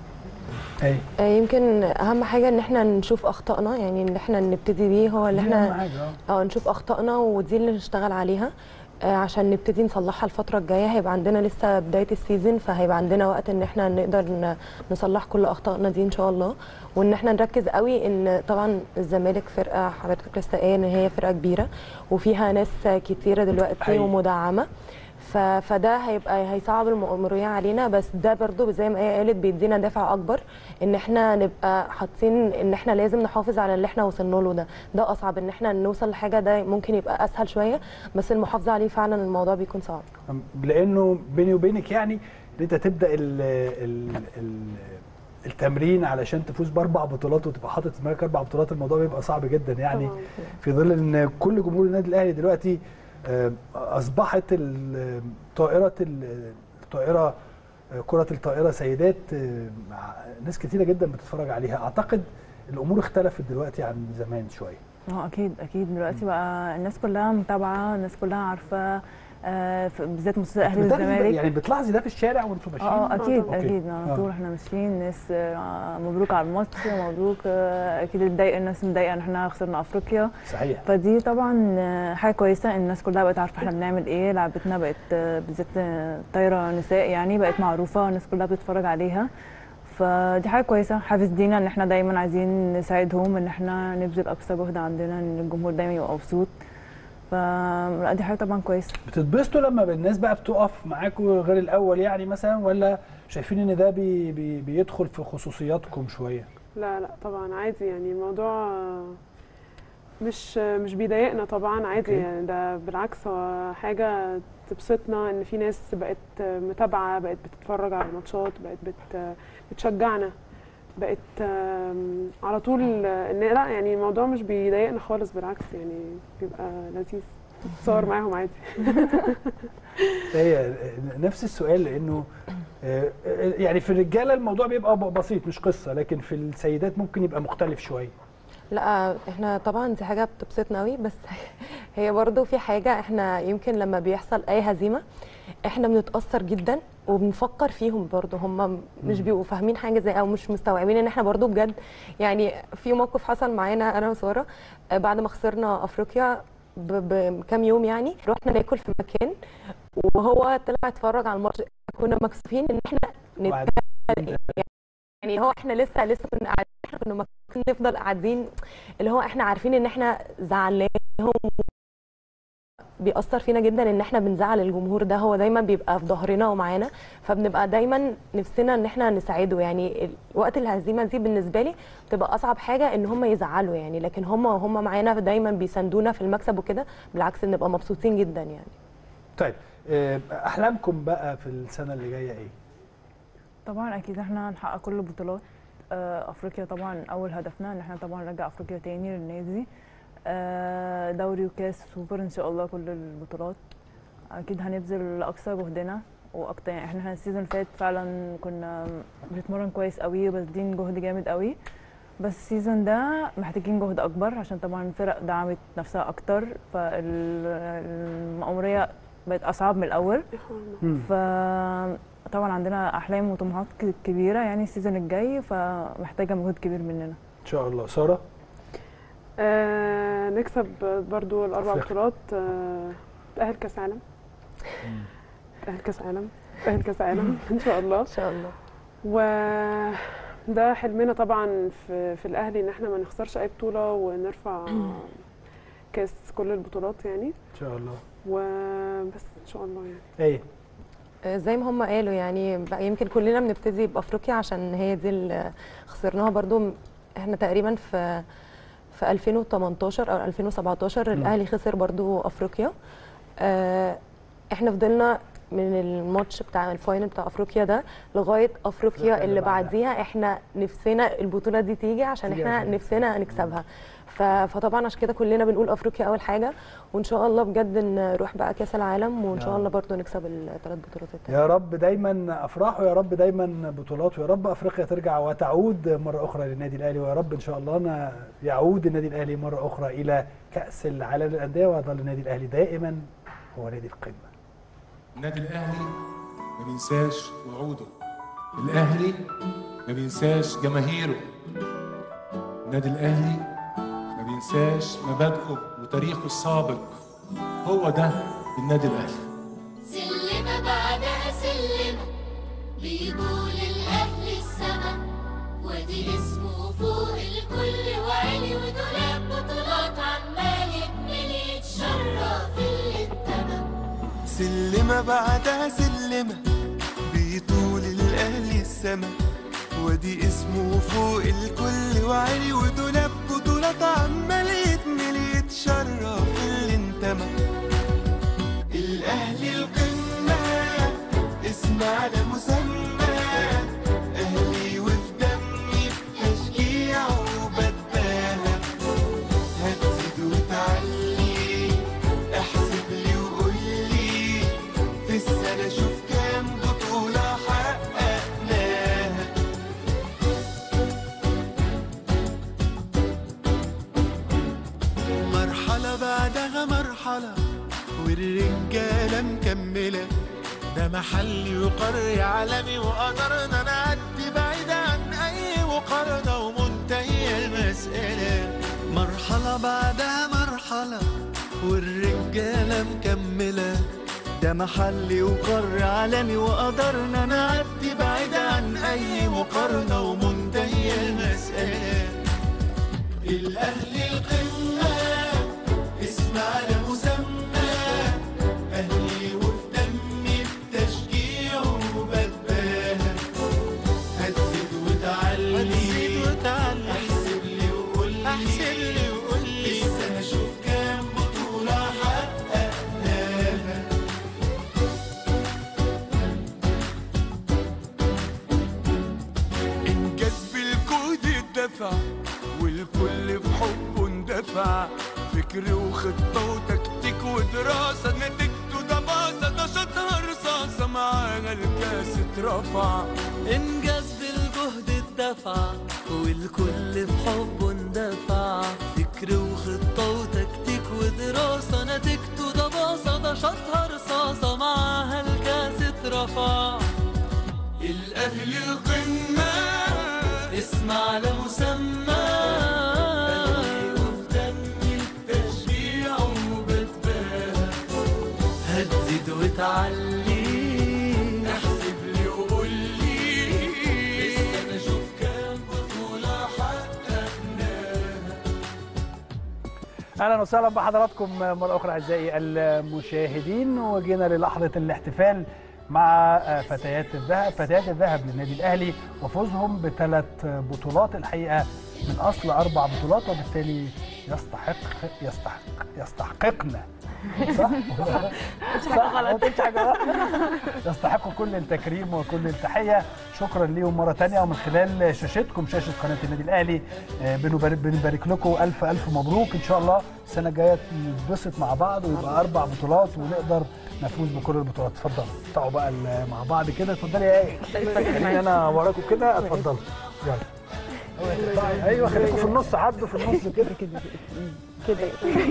اي آه، يمكن اهم حاجه ان احنا نشوف اخطائنا يعني ان احنا نبتدي بيه هو اللي دي أهم احنا حاجة، آه. اه نشوف اخطائنا ودي اللي نشتغل عليها آه، عشان نبتدي نصلحها الفترة الجاية هيبقى عندنا لسه بداية السيزون فهيبقى عندنا وقت ان احنا نقدر ن- نصلح كل اخطائنا دي ان شاء الله وان احنا نركز قوي ان طبعا الزمالك فرقة حضرتك لسه قايل ان هي فرقة كبيرة وفيها ناس كتيرة دلوقتي حقيقي. ومدعمة ف... فده هيبقى هيصعب المأمورية علينا بس ده برضو زي ما هي قالت بيدينا دافع اكبر ان احنا نبقى حاطين ان احنا لازم نحافظ على اللي احنا وصلنا له ده ده اصعب ان احنا نوصل لحاجه ده ممكن يبقى اسهل شويه بس المحافظه عليه فعلا الموضوع بيكون صعب لانه بيني وبينك يعني ان انت تبدا ال ال ال التمرين علشان تفوز باربع بطولات وتبقى حاطط في دماغك اربع بطولات الموضوع بيبقى صعب جدا يعني طبعاً. في ظل ان كل جمهور النادي الاهلي دلوقتي آه، اصبحت ال- طائره ال- الطائره كره الطائره سيدات ناس كتيره جدا بتتفرج عليها اعتقد الامور اختلفت دلوقتي عن زمان شويه اه اكيد اكيد دلوقتي بقى الناس كلها متابعه الناس كلها عارفه آه بالذات مستوى اهلي والزمالك يعني بتلاحظي ده في الشارع وانتوا ماشيين اه اكيد أوكي. اكيد على طول احنا ماشيين الناس آه مبروك على الماتش مبروك آه اكيد اتضايق الناس متضايقه ان احنا خسرنا افريقيا صحيح فدي طبعا حاجه كويسه ان الناس كلها بقت عارفه احنا بنعمل ايه لعبتنا بقت بالذات طايره نساء يعني بقت معروفه الناس كلها بتتفرج عليها فدي حاجه كويسه حافز لينا ان احنا دايما عايزين نساعدهم ان احنا نبذل اقصى جهد عندنا ان الجمهور دايما يبقى مبسوط فلا دي حاجه طبعا كويسه بتتبسطوا لما الناس بقى بتقف معاكم غير الاول يعني مثلا ولا شايفين ان ده بي بي بيدخل في خصوصياتكم شويه لا لا طبعا عادي يعني الموضوع مش مش بيضايقنا طبعا عادي يعني ده بالعكس هو حاجه تبسطنا ان في ناس بقت متابعه بقت بتتفرج على الماتشات بقت بت بتشجعنا بقت على طول ان لا يعني الموضوع مش بيضايقنا خالص بالعكس يعني بيبقى لذيذ صور معاهم عادي هي نفس السؤال لانه يعني في الرجاله الموضوع بيبقى بسيط مش قصه لكن في السيدات ممكن يبقى مختلف شويه لا احنا طبعا دي حاجه بتبسطنا قوي بس هي برضو في حاجه احنا يمكن لما بيحصل اي هزيمه احنا بنتاثر جدا وبنفكر فيهم برضو هم مش بيبقوا فاهمين حاجه زي او مش مستوعبين ان احنا برضو بجد يعني في موقف حصل معانا انا وساره بعد ما خسرنا افريقيا بكام يوم يعني رحنا ناكل في مكان وهو طلع اتفرج على الماتش كنا مكسوفين ان احنا نتكلم يعني هو احنا لسه لسه كنا قاعدين احنا كنا ممكن نفضل قاعدين اللي هو احنا عارفين ان احنا زعلانهم بيأثر فينا جدا ان احنا بنزعل الجمهور ده هو دايما بيبقى في ظهرنا ومعانا فبنبقى دايما نفسنا ان احنا نساعده يعني وقت الهزيمه دي بالنسبه لي بتبقى اصعب حاجه ان هم يزعلوا يعني لكن هم وهم معانا دايما بيساندونا في المكسب وكده بالعكس بنبقى مبسوطين جدا يعني طيب احلامكم بقى في السنه اللي جايه ايه طبعا اكيد احنا هنحقق كل البطولات افريقيا طبعا اول هدفنا ان احنا طبعا نرجع افريقيا تاني للنادي دوري وكاس سوبر ان شاء الله كل البطولات اكيد هنبذل اقصى جهدنا واكتر يعني احنا السيزون اللي فات فعلا كنا بنتمرن كويس قوي وبادين جهد جامد قوي بس السيزون ده محتاجين جهد اكبر عشان طبعا الفرق دعمت نفسها اكتر فالمأمورية بقت اصعب من الاول ف طبعا عندنا احلام وطموحات كبيره يعني السيزون الجاي فمحتاجه مجهود كبير مننا ان شاء الله ساره آه نكسب برضو الاربع بطولات آه تاهل كاس عالم تاهل كاس عالم تاهل كاس عالم ان شاء الله ان شاء الله وده حلمنا طبعا في, في الاهلي ان احنا ما نخسرش اي بطوله ونرفع كاس كل البطولات يعني ان شاء الله وبس ان شاء الله يعني ايه زي ما هم قالوا يعني يمكن كلنا بنبتدي بافريقيا عشان هي دي اللي خسرناها برضو احنا تقريبا في في 2018 او 2017 الاهلي خسر برضو افريقيا احنا فضلنا من الماتش بتاع الفاينل بتاع افريقيا ده لغايه افريقيا اللي بعديها احنا نفسنا البطوله دي تيجي عشان احنا نفسنا نكسبها فطبعا عشان كده كلنا بنقول افريقيا اول حاجه وان شاء الله بجد نروح بقى كاس العالم وان شاء الله برضو نكسب الثلاث بطولات التانية يا رب دايما افراح ويا رب دايما بطولات ويا رب افريقيا ترجع وتعود مره اخرى للنادي الاهلي ويا رب ان شاء الله يعود النادي الاهلي مره اخرى الى كاس العالم للانديه ويظل النادي الاهلي دائما هو نادي القمه النادي الاهلي ما بينساش وعوده الاهلي ما بينساش جماهيره النادي الاهلي ما بينساش مبادئه وتاريخه السابق هو ده النادي الاهلي سلمة بعدها سلمة بيطول الاهلي السما ودي اسمه فوق الكل وعلي ودولاب بطولات عمال يكمل يتشرف اللي انتمى سلمة بعدها سلمة بيطول الأهلي السما ودي اسمه فوق الكل وعلي ودولاب بطولات عمال يتمل يتشرف اللي انتمى الأهلي القمة اسم على مسمى أهلي وفي دمي تشجيع وبتباهى هتزيد وتعلي احسب لي وقول لي في السنة شوف كام بطولة حقق مرحلة بعدها مرحلة والرجالة مكملة ده محلي وقرية عالمي وقدرنا نعدي بعيد عن أي مقارنة ومنتهية المسألة مرحلة بعدها مرحلة والرجالة مكملة ده محلي وقرية عالمي وقدرنا نعدي بعيد عن أي مقارنة ومنتهية المسألة الأهلي القمة اسم على مسمى أهلي وفي دمي بتشجيع وبتباهى هتزيد وتعلي هتزيد وتعلي احسب لي وقول لي احسب لي وقول لي السنة شوف كام بطولة حققناها انجاز بالجهد الدفع والكل في حبه اندفع فكر وخطة وتكتيك ودراسة نتيجته ده باظة ده شطها رصاصة معانا الكاس اترفع انجاز بالجهد الدفع والكل في حبه اندفع فكر وخطة وتكتيك ودراسة نتيجته ده باصة ده شطها رصاصة معاها الكاس اترفع الأهلي القمة اسم على مسمى أهلي وفي دمي التشجيع وبتباهى هتزيد وتعلي احسب لي وقول لي السنة شوف كام بطولة حققناها اهلا وسهلا بحضراتكم مره اخرى اعزائي المشاهدين وجينا للحظه الاحتفال مع فتيات الذهب فتيات الذهب للنادي الاهلي وفوزهم بثلاث بطولات الحقيقه من اصل اربع بطولات وبالتالي يستحق يستحق يستحققنا صح؟ صح ما قلتش حاجه غلط يستحقوا كل التكريم وكل التحيه شكرا ليهم مره تانية ومن خلال شاشتكم شاشه قناه النادي الاهلي آه، بنبارك بنبارك لكم الف الف مبروك ان شاء الله السنه الجايه نتبسط مع بعض ويبقى اربع بطولات ونقدر نفوز بكل البطولات اتفضلوا اقطعوا بقى ال- مع بعض كده اتفضلي يا ايه خليني انا وراكم كده اتفضلوا يلا اقطعي. ايوه خليكم في النص عدوا في النص كده كده كده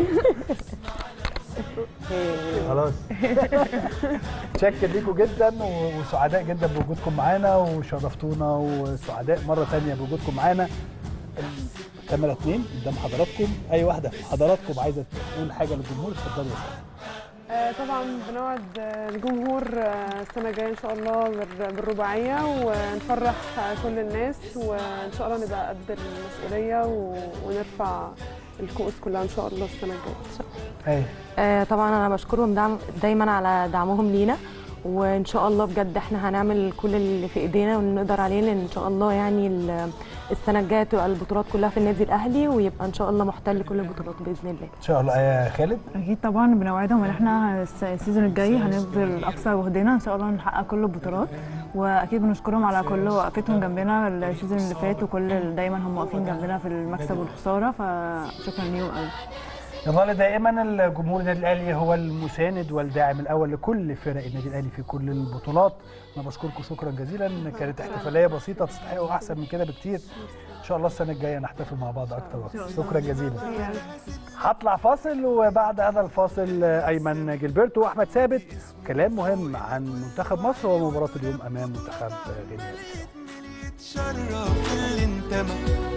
خلاص شكر ليكم جدا و- وسعداء جدا بوجودكم معانا وشرفتونا وسعداء مره تانية بوجودكم معانا الكاميرا اتنين قدام حضراتكم اي واحده في حضراتكم عايزه تقول حاجه للجمهور اتفضلي يا سلام آه، طبعا بنوعد آه، الجمهور آه، السنه الجايه ان شاء الله بال- بالرباعيه ونفرح آه، كل الناس وان شاء الله نبقى قد المسؤوليه و- ونرفع الكؤوس كلها ان شاء الله السنه الجايه ايه آه، طبعا انا بشكرهم دعم دايما على دعمهم لينا وان شاء الله بجد احنا هنعمل كل اللي في ايدينا ونقدر عليه لان ان شاء الله يعني ال- السنه الجايه تبقى البطولات كلها في النادي الاهلي ويبقى ان شاء الله محتل كل البطولات باذن الله ان شاء الله يا خالد اكيد طبعا بنوعدهم ان احنا الس- السيزون الجاي هنبذل اقصى جهدنا ان شاء الله نحقق كل البطولات واكيد بنشكرهم على كل وقفتهم جنبنا السيزون اللي فات وكل دايما هم واقفين جنبنا في المكسب والخساره فشكرا ليهم قوي يظل دائما الجمهور النادي الاهلي هو المساند والداعم الاول لكل فرق النادي الاهلي في كل البطولات انا بشكركم شكرا جزيلا كانت احتفاليه بسيطه تستحقوا احسن من كده بكتير ان شاء الله السنه الجايه نحتفل مع بعض اكتر واكتر شكرا جزيلا هطلع فاصل وبعد هذا الفاصل ايمن جilberto واحمد ثابت كلام مهم عن منتخب مصر ومباراه اليوم امام منتخب غينيا يتشرف اللي انتمى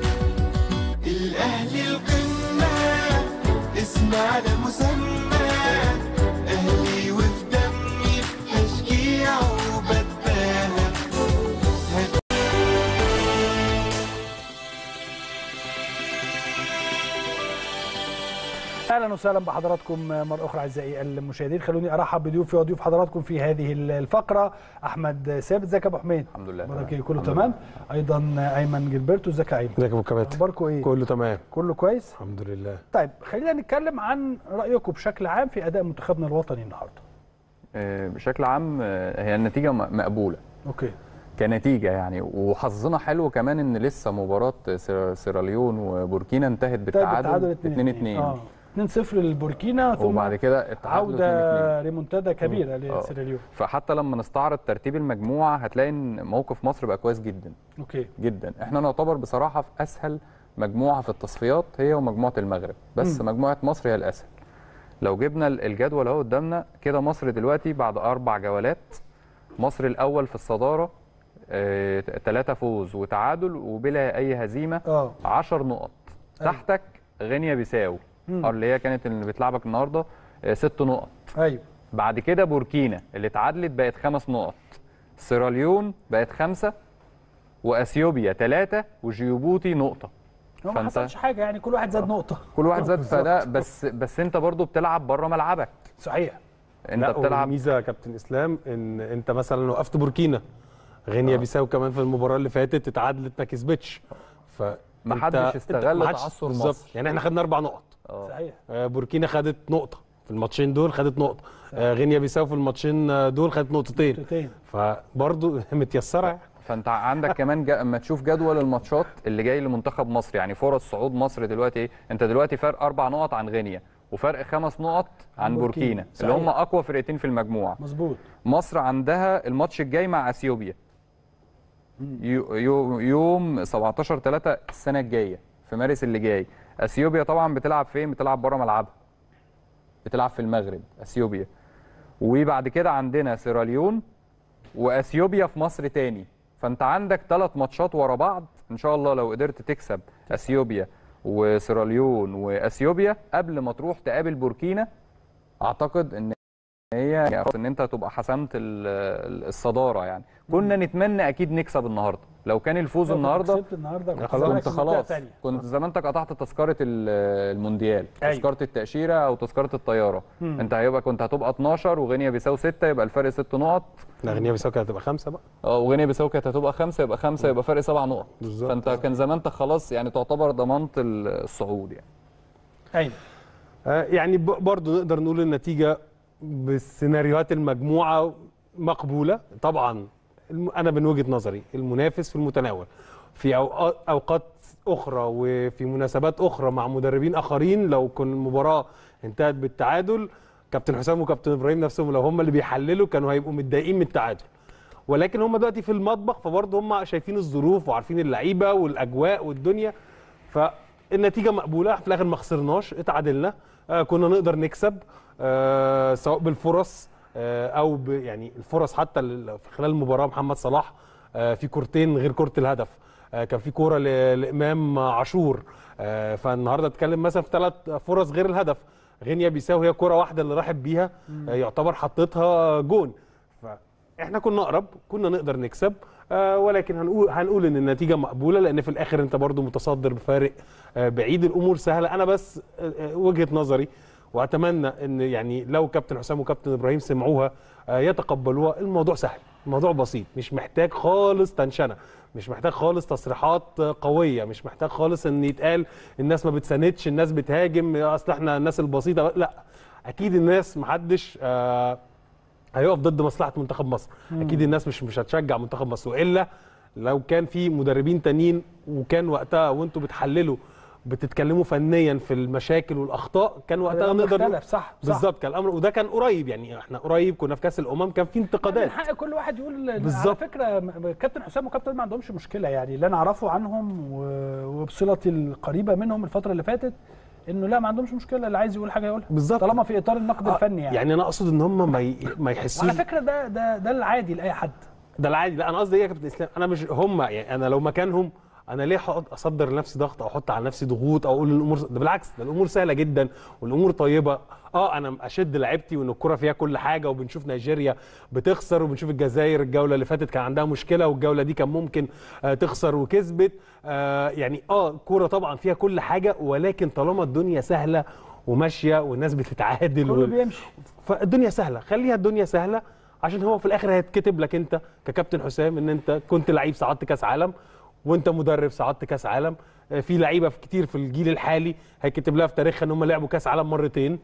الأهلي القمة اسم على مسمى أهلي وفي دمي تشجيع وبتباهى اهلا وسهلا بحضراتكم مره اخرى اعزائي المشاهدين خلوني ارحب بضيوفي وضيوف حضراتكم في هذه الفقره احمد ثابت ازيك يا ابو حميد الحمد لله بارك الله كله تمام ايضا ايمن جilberto ازيك يا ايمن ازيك يا ابو كباتن اخباركم ايه كله تمام كله كويس الحمد لله طيب خلينا نتكلم عن رايكم بشكل عام في اداء منتخبنا الوطني النهارده آه، بشكل عام آه، هي النتيجة م- مقبولة اوكي كنتيجة يعني وحظنا حلو كمان ان لسه مباراة سيرا- سيراليون وبوركينا انتهت بالتعادل 2 2 اه 2-0 للبوركينا ثم وبعد كده التعادل 2-2. عوده ريمونتادا كبيره آه. لسيراليون فحتى لما نستعرض ترتيب المجموعة هتلاقي ان موقف مصر بقى كويس جدا اوكي جدا احنا نعتبر بصراحة في اسهل مجموعة في التصفيات هي ومجموعة المغرب بس مم. مجموعة مصر هي الاسهل لو جبنا الجدول اهو قدامنا كده مصر دلوقتي بعد اربع جولات مصر الاول في الصداره ثلاثة فوز وتعادل وبلا اي هزيمه اه 10 نقط أيوة. تحتك غينيا بيساو مم. اللي هي كانت اللي بتلعبك النهارده آه، ست نقط ايوه بعد كده بوركينا اللي اتعادلت بقت خمس نقط سيراليون بقت خمسه واثيوبيا ثلاثه وجيبوتي نقطه هو ما فأنت- حصلش حاجه يعني كل واحد زاد نقطه كل واحد زاد بالظبط. فده بس بس انت برضو بتلعب بره ملعبك صحيح انت لا بتلعب والميزه يا كابتن اسلام ان انت مثلا وقفت بوركينا غينيا بيساو كمان في المباراه اللي فاتت اتعادلت ما كسبتش ف محدش أنت- استغل محدش- تعثر بالظبط. مصر. يعني احنا خدنا اربع نقط صحيح آه، بوركينا خدت نقطه في الماتشين دول خدت نقطه آه، غينيا بيساو في الماتشين آه، دول خدت نقطتين نقطتين. فبرضه متيسره يعني. فانت عندك كمان جا... اما تشوف جدول الماتشات اللي جاي لمنتخب مصر يعني فرص صعود مصر دلوقتي ايه انت دلوقتي فرق اربع نقط عن غينيا وفرق خمس نقط عن بوركينا. بوركينا اللي هم صحيح. اقوى فرقتين في المجموعه مظبوط مصر عندها الماتش الجاي مع اثيوبيا يو... يو... يوم 17 3 السنه الجايه في مارس اللي جاي اثيوبيا طبعا بتلعب فين بتلعب بره ملعبها بتلعب في المغرب اثيوبيا وبعد كده عندنا سيراليون واثيوبيا في مصر تاني فانت عندك ثلاث ماتشات ورا بعض ان شاء الله لو قدرت تكسب اثيوبيا وسيراليون واثيوبيا قبل ما تروح تقابل بوركينا اعتقد ان هي يعني ان انت تبقى حسمت ال- الصداره يعني كنا نتمنى اكيد نكسب النهارده لو كان الفوز لو كنت النهارده كسبت النهارده كنت خلاص زمانك كنت في منطقة خلاص تانية. كنت زمانتك قطعت تذكره ال- المونديال أيوة. تذكره التاشيره او تذكره الطياره مم. انت هيبقى كنت هتبقى 12 وغينيا بيساو 6 يبقى الفرق 6 نقط لا غينيا بيساو كانت هتبقى خمسه بقى اه وغينيا بيساو كانت هتبقى 5 يبقى 5 يبقى فرق 7 نقط بالظبط. فانت كان زمانتك خلاص يعني تعتبر ضمنت الصعود يعني ايوه آه، يعني ب- برضه نقدر نقول النتيجه بالسيناريوهات المجموعه مقبوله طبعا الم- انا من وجهه نظري المنافس في المتناول في أوقات, اوقات اخرى وفي مناسبات اخرى مع مدربين اخرين لو كان المباراه انتهت بالتعادل كابتن حسام وكابتن ابراهيم نفسهم لو هم اللي بيحللوا كانوا هيبقوا متضايقين من التعادل ولكن هم دلوقتي في المطبخ فبرضه هم شايفين الظروف وعارفين اللعيبه والاجواء والدنيا فالنتيجه مقبوله في الاخر ما خسرناش اتعادلنا آه كنا نقدر نكسب آه سواء بالفرص آه او ب يعني الفرص حتى ال- في خلال المباراه محمد صلاح آه في كورتين غير كره الهدف آه كان في كوره ل- لامام عاشور آه فالنهارده اتكلم مثلا في ثلاث فرص غير الهدف غينيا بيساو هي كره واحده اللي راحت بيها آه يعتبر حطيتها جون فاحنا كنا اقرب كنا نقدر نكسب آه ولكن هنقول هنقول ان النتيجه مقبوله لان في الاخر انت برضو متصدر بفارق آه بعيد الامور سهله انا بس آه آه، وجهه نظري واتمنى ان يعني لو كابتن حسام وكابتن ابراهيم سمعوها آه يتقبلوها الموضوع سهل الموضوع بسيط مش محتاج خالص تنشنه مش محتاج خالص تصريحات آه، قويه مش محتاج خالص ان يتقال الناس ما بتساندش الناس بتهاجم اصل احنا الناس البسيطه لا اكيد الناس محدش آه هيقف ضد مصلحه منتخب مصر مم. اكيد الناس مش مش هتشجع منتخب مصر والا لو كان في مدربين تانيين وكان وقتها وانتوا بتحللوا بتتكلموا فنيا في المشاكل والاخطاء كان وقتها الأمر نقدر اختلف، صح، صح. بالظبط كان الامر وده كان قريب يعني احنا قريب كنا في كاس الامم كان في من انتقادات حق كل واحد يقول على بالظبط. فكره م- كابتن حسام وكابتن ما عندهمش مشكله يعني اللي انا اعرفه عنهم و- وبصلتي القريبه منهم الفتره اللي فاتت انه لا ما عندهمش مشكله اللي عايز يقول حاجه يقولها بالظبط طالما في اطار النقد آه، الفني يعني, يعني انا اقصد ان هم ما ي... ما يحسوش وعلى فكره ده ده ده العادي لاي حد ده العادي لا انا قصدي ايه يا كابتن اسلام انا مش هم يعني انا لو مكانهم انا ليه هقعد اصدر لنفسي ضغط او احط على نفسي ضغوط او اقول الامور ده بالعكس ده الامور سهله جدا والامور طيبه اه انا اشد لعيبتي وان الكره فيها كل حاجه وبنشوف نيجيريا بتخسر وبنشوف الجزائر الجوله اللي فاتت كان عندها مشكله والجوله دي كان ممكن آه تخسر وكسبت آه يعني اه الكوره طبعا فيها كل حاجه ولكن طالما الدنيا سهله وماشيه والناس بتتعادل كله وال- بيمشي فالدنيا سهله خليها الدنيا سهله عشان هو في الاخر هيتكتب لك انت ككابتن حسام ان انت كنت لعيب صعدت كاس عالم وانت مدرب صعدت كاس عالم آه، في لعيبه في كتير في الجيل الحالي هيكتب لها في تاريخها ان هم لعبوا كاس عالم مرتين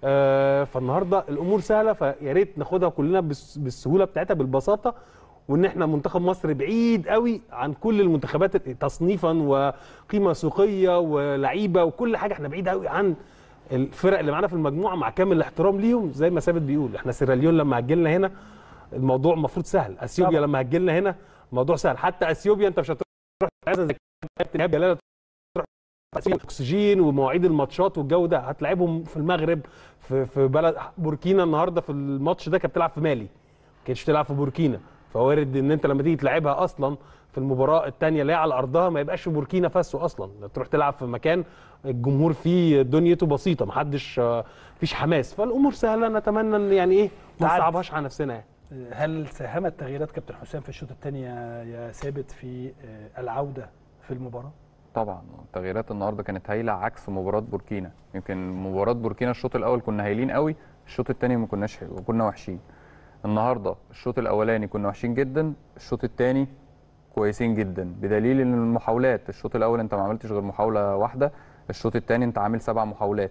آه، فالنهارده الامور سهله فيا ريت ناخدها كلنا بالس- بالسهوله بتاعتها بالبساطه وان احنا منتخب مصر بعيد قوي عن كل المنتخبات تصنيفا وقيمه سوقيه ولعيبه وكل حاجه احنا بعيد قوي عن الفرق اللي معانا في المجموعه مع كامل الاحترام ليهم زي ما ثابت بيقول احنا سيراليون لما هتجيلنا هنا الموضوع المفروض سهل اثيوبيا طبعا. لما هتجيلنا هنا الموضوع سهل حتى اثيوبيا انت مش هتروح تعزز زي كابتن ايهاب جلال تروح اكسجين ومواعيد الماتشات والجو ده هتلعبهم في المغرب في في بلد بوركينا النهارده في الماتش ده كانت بتلعب في مالي ما كانتش تلعب في بوركينا فوارد ان انت لما تيجي تلعبها اصلا في المباراه الثانيه اللي هي على ارضها ما يبقاش في بوركينا فاسو اصلا تروح تلعب في مكان الجمهور فيه دنيته بسيطه محدش آه، فيش حماس فالامور سهله نتمنى ان يعني ايه ما تعدي. نصعبهاش على نفسنا يعني هل ساهمت تغييرات كابتن حسام في الشوط الثاني يا يا ثابت في آه، العوده في المباراه؟ طبعا تغييرات النهارده كانت هايله عكس مباراه بوركينا يمكن مباراه بوركينا الشوط الاول كنا هايلين قوي الشوط الثاني ما كناش حلو كنا وحشين النهارده الشوط الاولاني كنا وحشين جدا الشوط الثاني كويسين جدا بدليل ان المحاولات الشوط الاول انت ما عملتش غير محاوله واحده الشوط الثاني انت عامل سبع محاولات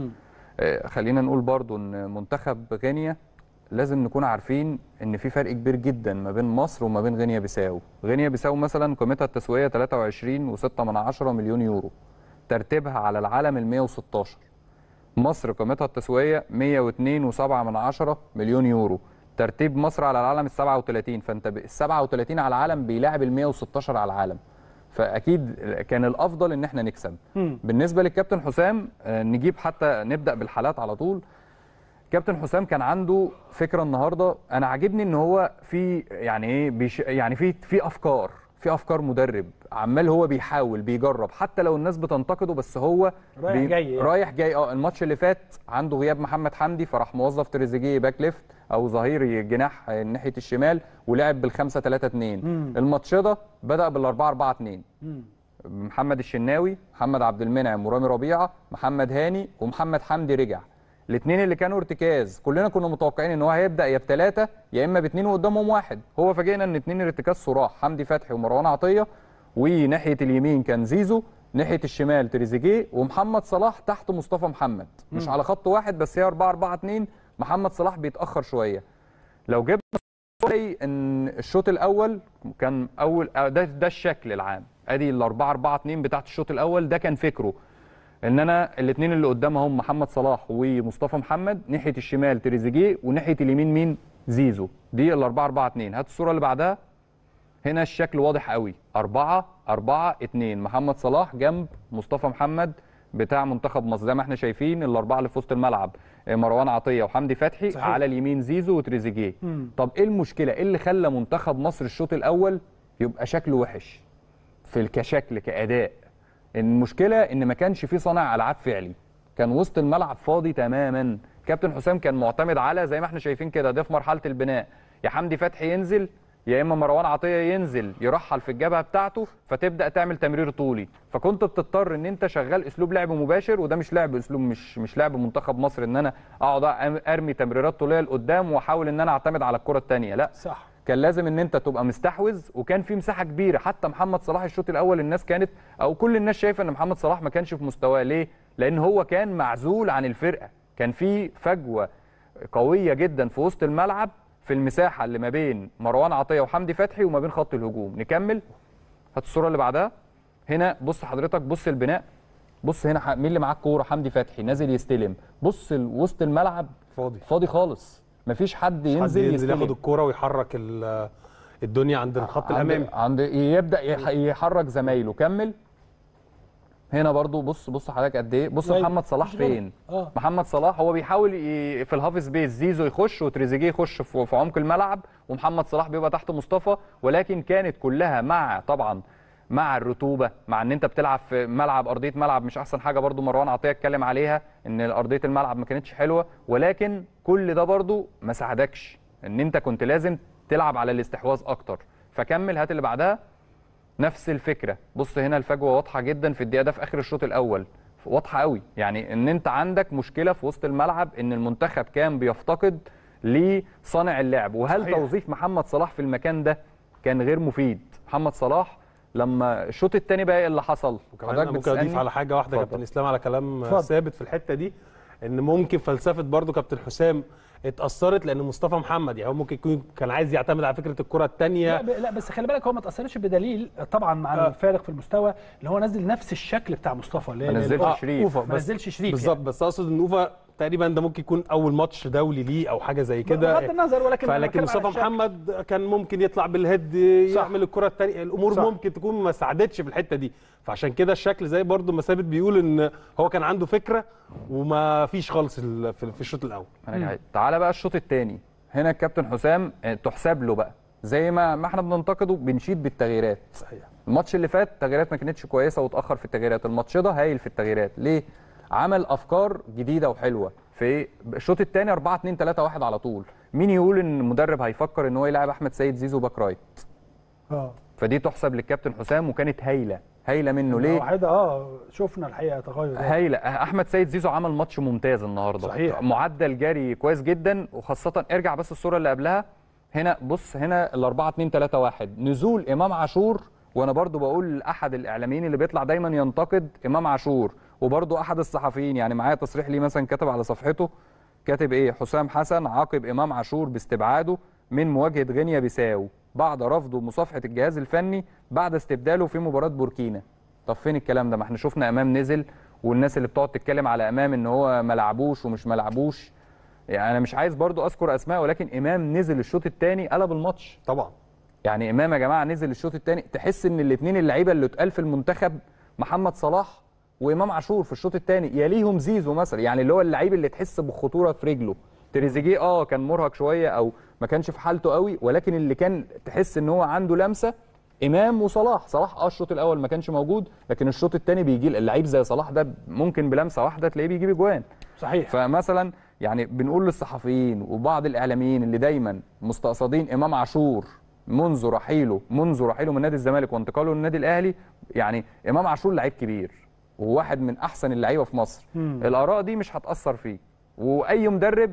آه، خلينا نقول برضو ان منتخب غينيا لازم نكون عارفين ان في فرق كبير جدا ما بين مصر وما بين غينيا بيساو غينيا بيساو مثلا قيمتها التسويقيه 23 و6 من عشرة مليون يورو ترتيبها على العالم ال 116 مصر قيمتها التسويقيه 102 و7 من عشرة مليون يورو ترتيب مصر على العالم ال 37 فانت ال 37 على العالم بيلاعب ال 116 على العالم فاكيد كان الافضل ان احنا نكسب بالنسبه للكابتن حسام آه، نجيب حتى نبدا بالحالات على طول كابتن حسام كان عنده فكره النهارده انا عاجبني ان هو في يعني ايه بيش يعني في في افكار في افكار مدرب عمال هو بيحاول بيجرب حتى لو الناس بتنتقده بس هو رايح جاي يعني. رايح جاي اه الماتش اللي فات عنده غياب محمد حمدي فراح موظف تريزيجيه باك ليفت او ظهير جناح ناحيه الشمال ولعب بالخمسة 3 2 مم. الماتش ده بدا بالاربعة 4 2 محمد الشناوي محمد عبد المنعم ورامي ربيعه محمد هاني ومحمد حمدي رجع الاثنين اللي كانوا ارتكاز كلنا كنا متوقعين ان هو هيبدا يا بثلاثه يا اما باثنين وقدامهم واحد هو فاجئنا ان اثنين ارتكاز صراح حمدي فتحي ومروان عطيه وناحيه اليمين كان زيزو ناحيه الشمال تريزيجيه ومحمد صلاح تحت مصطفى محمد مش مم. على خط واحد بس هي 4 4 2 محمد صلاح بيتاخر شويه لو جبنا تلاقي ان الشوط الاول كان اول آه ده ده الشكل العام ادي ال 4 4 2 بتاعت الشوط الاول ده كان فكره ان انا الاثنين اللي قدامهم محمد صلاح ومصطفى محمد ناحيه الشمال تريزيجيه وناحيه اليمين مين زيزو دي ال 4 4 2 هات الصوره اللي بعدها هنا الشكل واضح قوي 4 4 2 محمد صلاح جنب مصطفى محمد بتاع منتخب مصر زي ما احنا شايفين الاربعه اللي في وسط الملعب آه، مروان عطيه وحمدي فتحي صحيح. على اليمين زيزو وتريزيجيه مم. طب ايه المشكله ايه اللي خلى منتخب مصر الشوط الاول يبقى شكله وحش في ال- كشكل كاداء المشكله ان ما كانش في صانع العاب فعلي كان وسط الملعب فاضي تماما كابتن حسام كان معتمد على زي ما احنا شايفين كده ده في مرحله البناء يا حمدي فتحي ينزل يا اما مروان عطيه ينزل يرحل في الجبهه بتاعته فتبدا تعمل تمرير طولي فكنت بتضطر ان انت شغال اسلوب لعب مباشر وده مش لعب اسلوب مش مش لعب منتخب مصر ان انا اقعد أم- ارمي تمريرات طوليه لقدام واحاول ان انا اعتمد على الكره الثانيه لا صح كان لازم ان انت تبقى مستحوذ وكان في مساحه كبيره حتى محمد صلاح الشوط الاول الناس كانت او كل الناس شايفه ان محمد صلاح ما كانش في مستواه ليه لان هو كان معزول عن الفرقه كان في فجوه قويه جدا في وسط الملعب في المساحه اللي ما بين مروان عطيه وحمدي فتحي وما بين خط الهجوم نكمل هات الصوره اللي بعدها هنا بص حضرتك بص البناء بص هنا ح- مين اللي معاه الكوره حمدي فتحي نازل يستلم بص ال- وسط الملعب فاضي فاضي خالص مفيش حد مش حد ينزل ينزل يستلم ياخد الكوره ويحرك ال- الدنيا عند الخط عند- الامامي عند يبدا يح- يحرك زمايله كمل هنا برضو بص بص حضرتك قد ايه بص طيب، محمد صلاح مش غلط. فين اه محمد صلاح هو بيحاول ي... في الهاف سبيس زيزو يخش وتريزيجيه يخش في... في عمق الملعب ومحمد صلاح بيبقى تحت مصطفى ولكن كانت كلها مع طبعا مع الرطوبه مع ان انت بتلعب في ملعب ارضيه ملعب مش احسن حاجه برضو مروان عطيه اتكلم عليها ان ارضيه الملعب ما كانتش حلوه ولكن كل ده برضو ما ساعدكش ان انت كنت لازم تلعب على الاستحواذ اكتر فكمل هات اللي بعدها نفس الفكره بص هنا الفجوه واضحه جدا في الدقيقه ده في اخر الشوط الاول واضحه قوي يعني ان انت عندك مشكله في وسط الملعب ان المنتخب كان بيفتقد لصانع اللعب وهل صحيح. توظيف محمد صلاح في المكان ده كان غير مفيد محمد صلاح لما الشوط الثاني بقى ايه اللي حصل وكمان أنا ممكن اضيف على حاجه واحده اتفضل. كابتن اسلام على كلام اتفضل. ثابت في الحته دي ان ممكن فلسفه برضو كابتن حسام اتاثرت لان مصطفى محمد يعني هو ممكن يكون كان عايز يعتمد على فكره الكره لا, الثانيه ب- لا بس خلي بالك هو ما تاثرش بدليل طبعا مع آه. الفارق في المستوى اللي هو نزل نفس الشكل بتاع مصطفى اللي ما نزلش آه، شريف. اوفا ما نزلش شريف بالظبط بس اقصد ان اوفا تقريبا ده ممكن يكون اول ماتش دولي ليه او حاجه زي كده بغض النظر ولكن أنا فلكن بتكلم على مصطفى الشكل. محمد كان ممكن يطلع بالهيد صح. يعمل الكره الثانيه الامور صح. صح. ممكن تكون ما ساعدتش في الحته دي فعشان كده الشكل زي برضو ما ثابت بيقول ان هو كان عنده فكره وما فيش خالص ال- في في الشوط الاول أنا جاي. تعالى بقى الشوط الثاني هنا الكابتن حسام آه، تحسب له بقى زي ما ما احنا بننتقده بنشيد بالتغييرات صحيح الماتش اللي فات التغييرات ما كانتش كويسه واتاخر في التغييرات الماتش ده هايل في التغييرات ليه عمل افكار جديده وحلوه في الشوط الثاني 4 2 3 1 على طول مين يقول ان المدرب هيفكر ان هو يلعب احمد سيد زيزو باك رايت اه فدي تحسب للكابتن حسام وكانت هايله هايله منه ليه واحده اه شفنا الحقيقه تغير ده. هايله احمد سيد زيزو عمل ماتش ممتاز النهارده صحيح. معدل جري كويس جدا وخاصه ارجع بس الصوره اللي قبلها هنا بص هنا ال 4 2 3 1 نزول امام عاشور وانا برضو بقول لاحد الاعلاميين اللي بيطلع دايما ينتقد امام عاشور وبرضو احد الصحفيين يعني معايا تصريح ليه مثلا كتب على صفحته كاتب ايه حسام حسن عاقب امام عاشور باستبعاده من مواجهه غينيا بيساو بعد رفضه مصافحه الجهاز الفني بعد استبداله في مباراه بوركينا طب فين الكلام ده ما احنا شفنا امام نزل والناس اللي بتقعد تتكلم على امام ان هو ما لعبوش ومش ما لعبوش يعني انا مش عايز برضو اذكر اسماء ولكن امام نزل الشوط الثاني قلب الماتش طبعا يعني امام يا جماعه نزل الشوط الثاني تحس ان الاثنين اللعيبه اللي اتقال في المنتخب محمد صلاح وامام عاشور في الشوط الثاني يليهم زيزو مثلا يعني اللي هو اللعيب اللي تحس بالخطوره في رجله تريزيجيه اه كان مرهق شويه او ما كانش في حالته قوي ولكن اللي كان تحس ان هو عنده لمسه امام وصلاح صلاح اه الشوط الاول ما كانش موجود لكن الشوط الثاني بيجي اللعيب زي صلاح ده ممكن بلمسه واحده تلاقيه بيجيب اجوان صحيح فمثلا يعني بنقول للصحفيين وبعض الاعلاميين اللي دايما مستقصدين امام عاشور منذ رحيله منذ رحيله من نادي الزمالك وانتقاله للنادي الاهلي يعني امام عاشور لعيب كبير وواحد من احسن اللعيبه في مصر مم. الاراء دي مش هتاثر فيه واي مدرب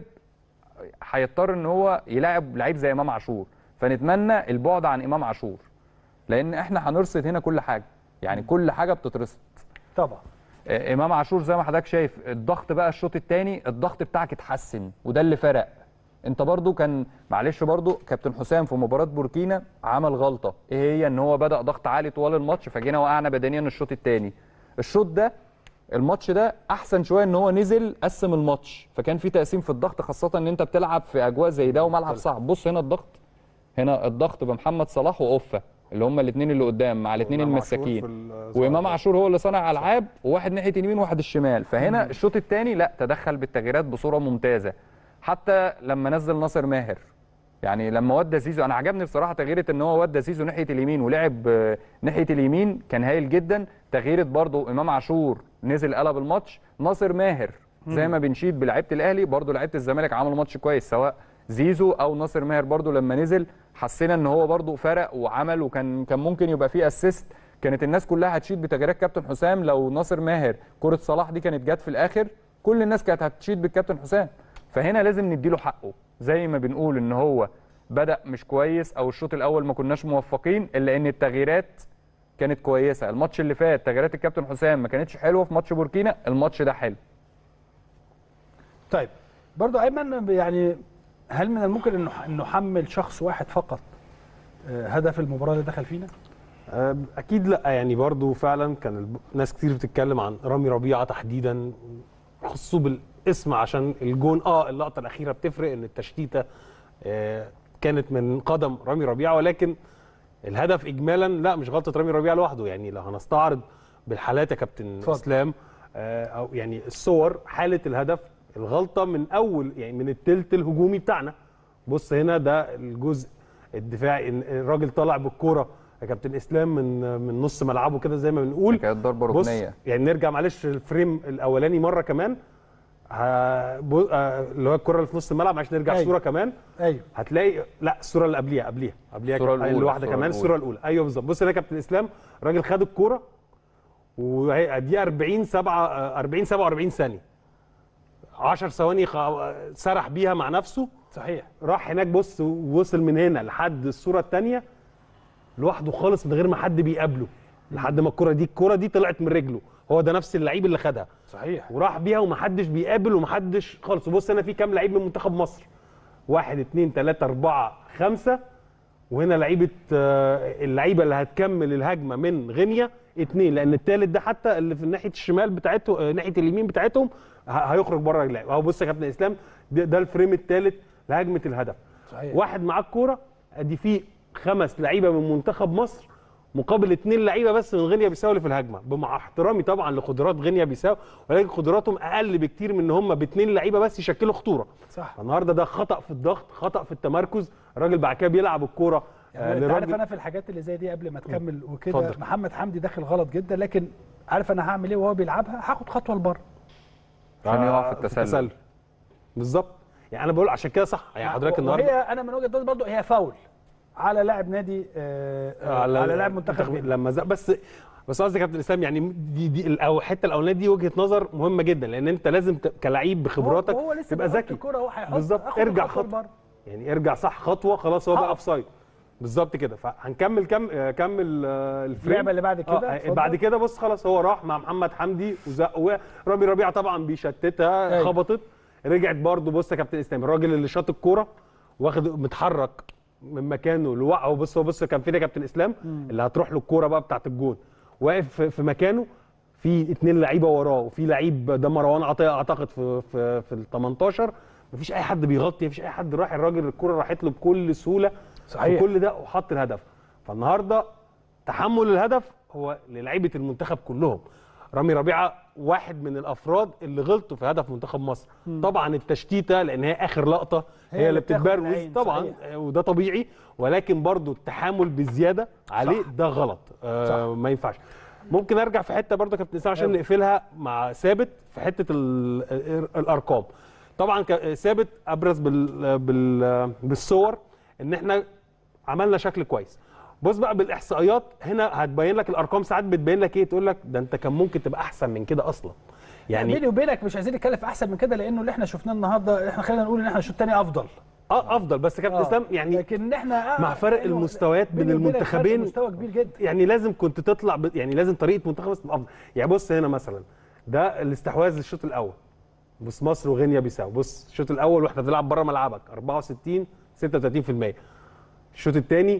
هيضطر ان هو يلاعب لعيب زي امام عاشور فنتمنى البعد عن امام عاشور لان احنا هنرصد هنا كل حاجه يعني كل حاجه بتترصد طبعا آه، امام عاشور زي ما حضرتك شايف الضغط بقى الشوط الثاني الضغط بتاعك اتحسن وده اللي فرق انت برضو كان معلش برضو كابتن حسام في مباراه بوركينا عمل غلطه ايه هي ان هو بدا ضغط عالي طوال الماتش فجينا وقعنا بدنيا الشوط الثاني الشوط ده الماتش ده احسن شويه ان هو نزل قسم الماتش فكان في تقسيم في الضغط خاصه ان انت بتلعب في اجواء زي ده وملعب صعب بص هنا الضغط هنا الضغط بمحمد صلاح واوفا اللي هم الاثنين اللي قدام مع الاثنين وإمام عاشور المساكين في ال- وامام عاشور هو اللي صنع العاب وواحد ناحيه اليمين وواحد الشمال فهنا الشوط الثاني لا تدخل بالتغييرات بصوره ممتازه حتى لما نزل ناصر ماهر يعني لما ودى زيزو انا عجبني بصراحه تغييره ان هو ودى زيزو ناحيه اليمين ولعب آه، ناحيه اليمين كان هايل جدا تغييره برضو امام عاشور نزل قلب الماتش ناصر ماهر زي مم. ما بنشيد بلعيبه الاهلي برضو لعيبه الزمالك عملوا ماتش كويس سواء زيزو او ناصر ماهر برضو لما نزل حسينا ان هو برضو فرق وعمل وكان كان ممكن يبقى فيه اسيست كانت الناس كلها هتشيد بتغييرات كابتن حسام لو ناصر ماهر كره صلاح دي كانت جت في الاخر كل الناس كانت هتشيد بالكابتن حسام فهنا لازم نديله حقه زي ما بنقول ان هو بدا مش كويس او الشوط الاول ما كناش موفقين الا ان التغييرات كانت كويسه الماتش اللي فات تغييرات الكابتن حسام ما كانتش حلوه في ماتش بوركينا الماتش ده حلو طيب برضو ايمن يعني هل من الممكن انه ان نحمل شخص واحد فقط آه، هدف المباراه اللي دخل فينا؟ آه، اكيد لا يعني برضو فعلا كان الب- ناس كتير بتتكلم عن رامي ربيعه تحديدا خصوصا بالاسم عشان الجون اه اللقطه الاخيره بتفرق ان التشتيته آه، كانت من قدم رامي ربيعه ولكن الهدف اجمالا لا مش غلطه رامي ربيعه لوحده يعني لو هنستعرض بالحالات يا كابتن اتفضل. اسلام آه، او يعني الصور حاله الهدف الغلطه من اول يعني من التلت الهجومي بتاعنا بص هنا ده الجزء الدفاعي إن الراجل طالع بالكوره يا كابتن اسلام من من نص ملعبه كده زي ما بنقول كانت ضربه بص ركنيه يعني نرجع معلش الفريم الاولاني مره كمان ه- بو- آه، اللي هو الكره اللي في نص الملعب عشان نرجع أيوة. الصوره كمان ايوه هتلاقي لا الصوره اللي قبليها قبليها قبليها الصورة كانت- الأولى، اللي واحده الصورة كمان الأولى. الصوره الاولى ايوه بالظبط بص هنا يا كابتن اسلام الراجل خد الكوره ودي 40 7 40 47 ثانيه 10 ثواني خ- سرح بيها مع نفسه صحيح راح هناك بص وصل من هنا لحد الصوره الثانيه لوحده خالص من غير ما حد بيقابله لحد ما الكره دي الكره دي طلعت من رجله هو ده نفس اللعيب اللي خدها صحيح وراح بيها ومحدش بيقابل ومحدش خالص وبص هنا في كام لعيب من منتخب مصر واحد اتنين تلاته اربعه خمسه وهنا لعيبه آه، اللعيبه اللي هتكمل الهجمه من غينيا اتنين لان التالت ده حتى اللي في ناحيه الشمال بتاعته آه، ناحيه اليمين بتاعتهم ه- هيخرج بره اللعب اهو بص يا كابتن اسلام ده, ده الفريم الثالث لهجمه الهدف صحيح. واحد معاه الكوره ادي فيه خمس لعيبه من منتخب مصر مقابل اثنين لعيبه بس من غينيا بيساو اللي في الهجمه بمع احترامي طبعا لقدرات غينيا بيساو ولكن قدراتهم اقل بكتير من ان هم باثنين لعيبه بس يشكلوا خطوره صح النهارده ده خطا في الضغط خطا في التمركز الراجل بعد كده بيلعب الكوره آه، يعني انت عارف لراجل انا في الحاجات اللي زي دي قبل ما تكمل وكده اتفضل. محمد حمدي داخل غلط جدا لكن عارف انا هعمل ايه وهو بيلعبها هاخد خطوه لبره عشان آه، يقع في التسلل بالظبط يعني انا بقول عشان كده صح يعني حضرتك وهي النهارده انا من وجهه نظري برضه هي فاول على لاعب نادي آه آه على, على لاعب منتخب غينيا. لما زق بس بس قصدي يا كابتن اسلام يعني دي دي او الحته الاولانيه دي وجهه نظر مهمه جدا لان انت لازم ت- كلعيب بخبراتك وهو لسه تبقى بيحط ذكي الكرة هو هيحط بالظبط آخد ارجع الخطوة خطوه لبره. يعني ارجع صح خطوه خلاص هو بقى هقف. اوف سايد بالظبط كده فهنكمل كم آه، كمل آه، الفريم اللعبة اللي بعد كده، آه، اتفضل. بعد كده بص خلاص هو راح مع محمد حمدي وزق وقع. رامي ربيعه طبعا بيشتتها أيوة. خبطت رجعت برضو بص يا كابتن اسلام الراجل اللي شاط الكوره واخد متحرك من مكانه لوقعه بص هو بص كان فين يا كابتن اسلام اللي هتروح له الكوره بقى بتاعت الجون واقف في- في مكانه في اتنين لعيبه وراه وفي لعيب ده مروان عطيه اعتقد في في في ال 18 مفيش اي حد بيغطي مفيش اي حد راح الراجل الكوره راحت له بكل سهوله صحيح. كل ده وحط الهدف فالنهارده تحمل الهدف هو للعيبه المنتخب كلهم رامي ربيعه واحد من الافراد اللي غلطوا في هدف منتخب مصر مم. طبعا التشتيته لان هي اخر لقطه هي, هي هي اللي اللي بتاخد بتتبروز العين، طبعا صحيح. آه، وده طبيعي ولكن برضو التحامل بزياده عليه صح. ده غلط آه صح. ما ينفعش ممكن ارجع في حته برضو يا كابتن اسلام عشان أيوة. نقفلها مع ثابت في حته ال- ال- الارقام طبعا ك- ثابت ابرز بال بال بالصور ان احنا عملنا شكل كويس بص بقى بالاحصائيات هنا هتبين لك الارقام ساعات بتبين لك ايه تقول لك ده انت كان ممكن تبقى احسن من كده اصلا يعني بيني يعني وبينك مش عايزين نتكلم في احسن من كده لانه اللي احنا شفناه النهارده احنا خلينا نقول ان احنا الشوط الثاني افضل اه افضل بس يا كابتن آه. اسلام يعني لكن احنا آه مع فرق يعني المستويات بين بيني وبينك فرق المنتخبين مستوى كبير جدا يعني لازم كنت تطلع ب... يعني لازم طريقه منتخب مصر تبقى افضل يعني بص هنا مثلا ده الاستحواذ للشوط الاول بص مصر وغينيا بيساو بص الشوط الاول واحنا بنلعب بره ملعبك 64 36% الشوط الثاني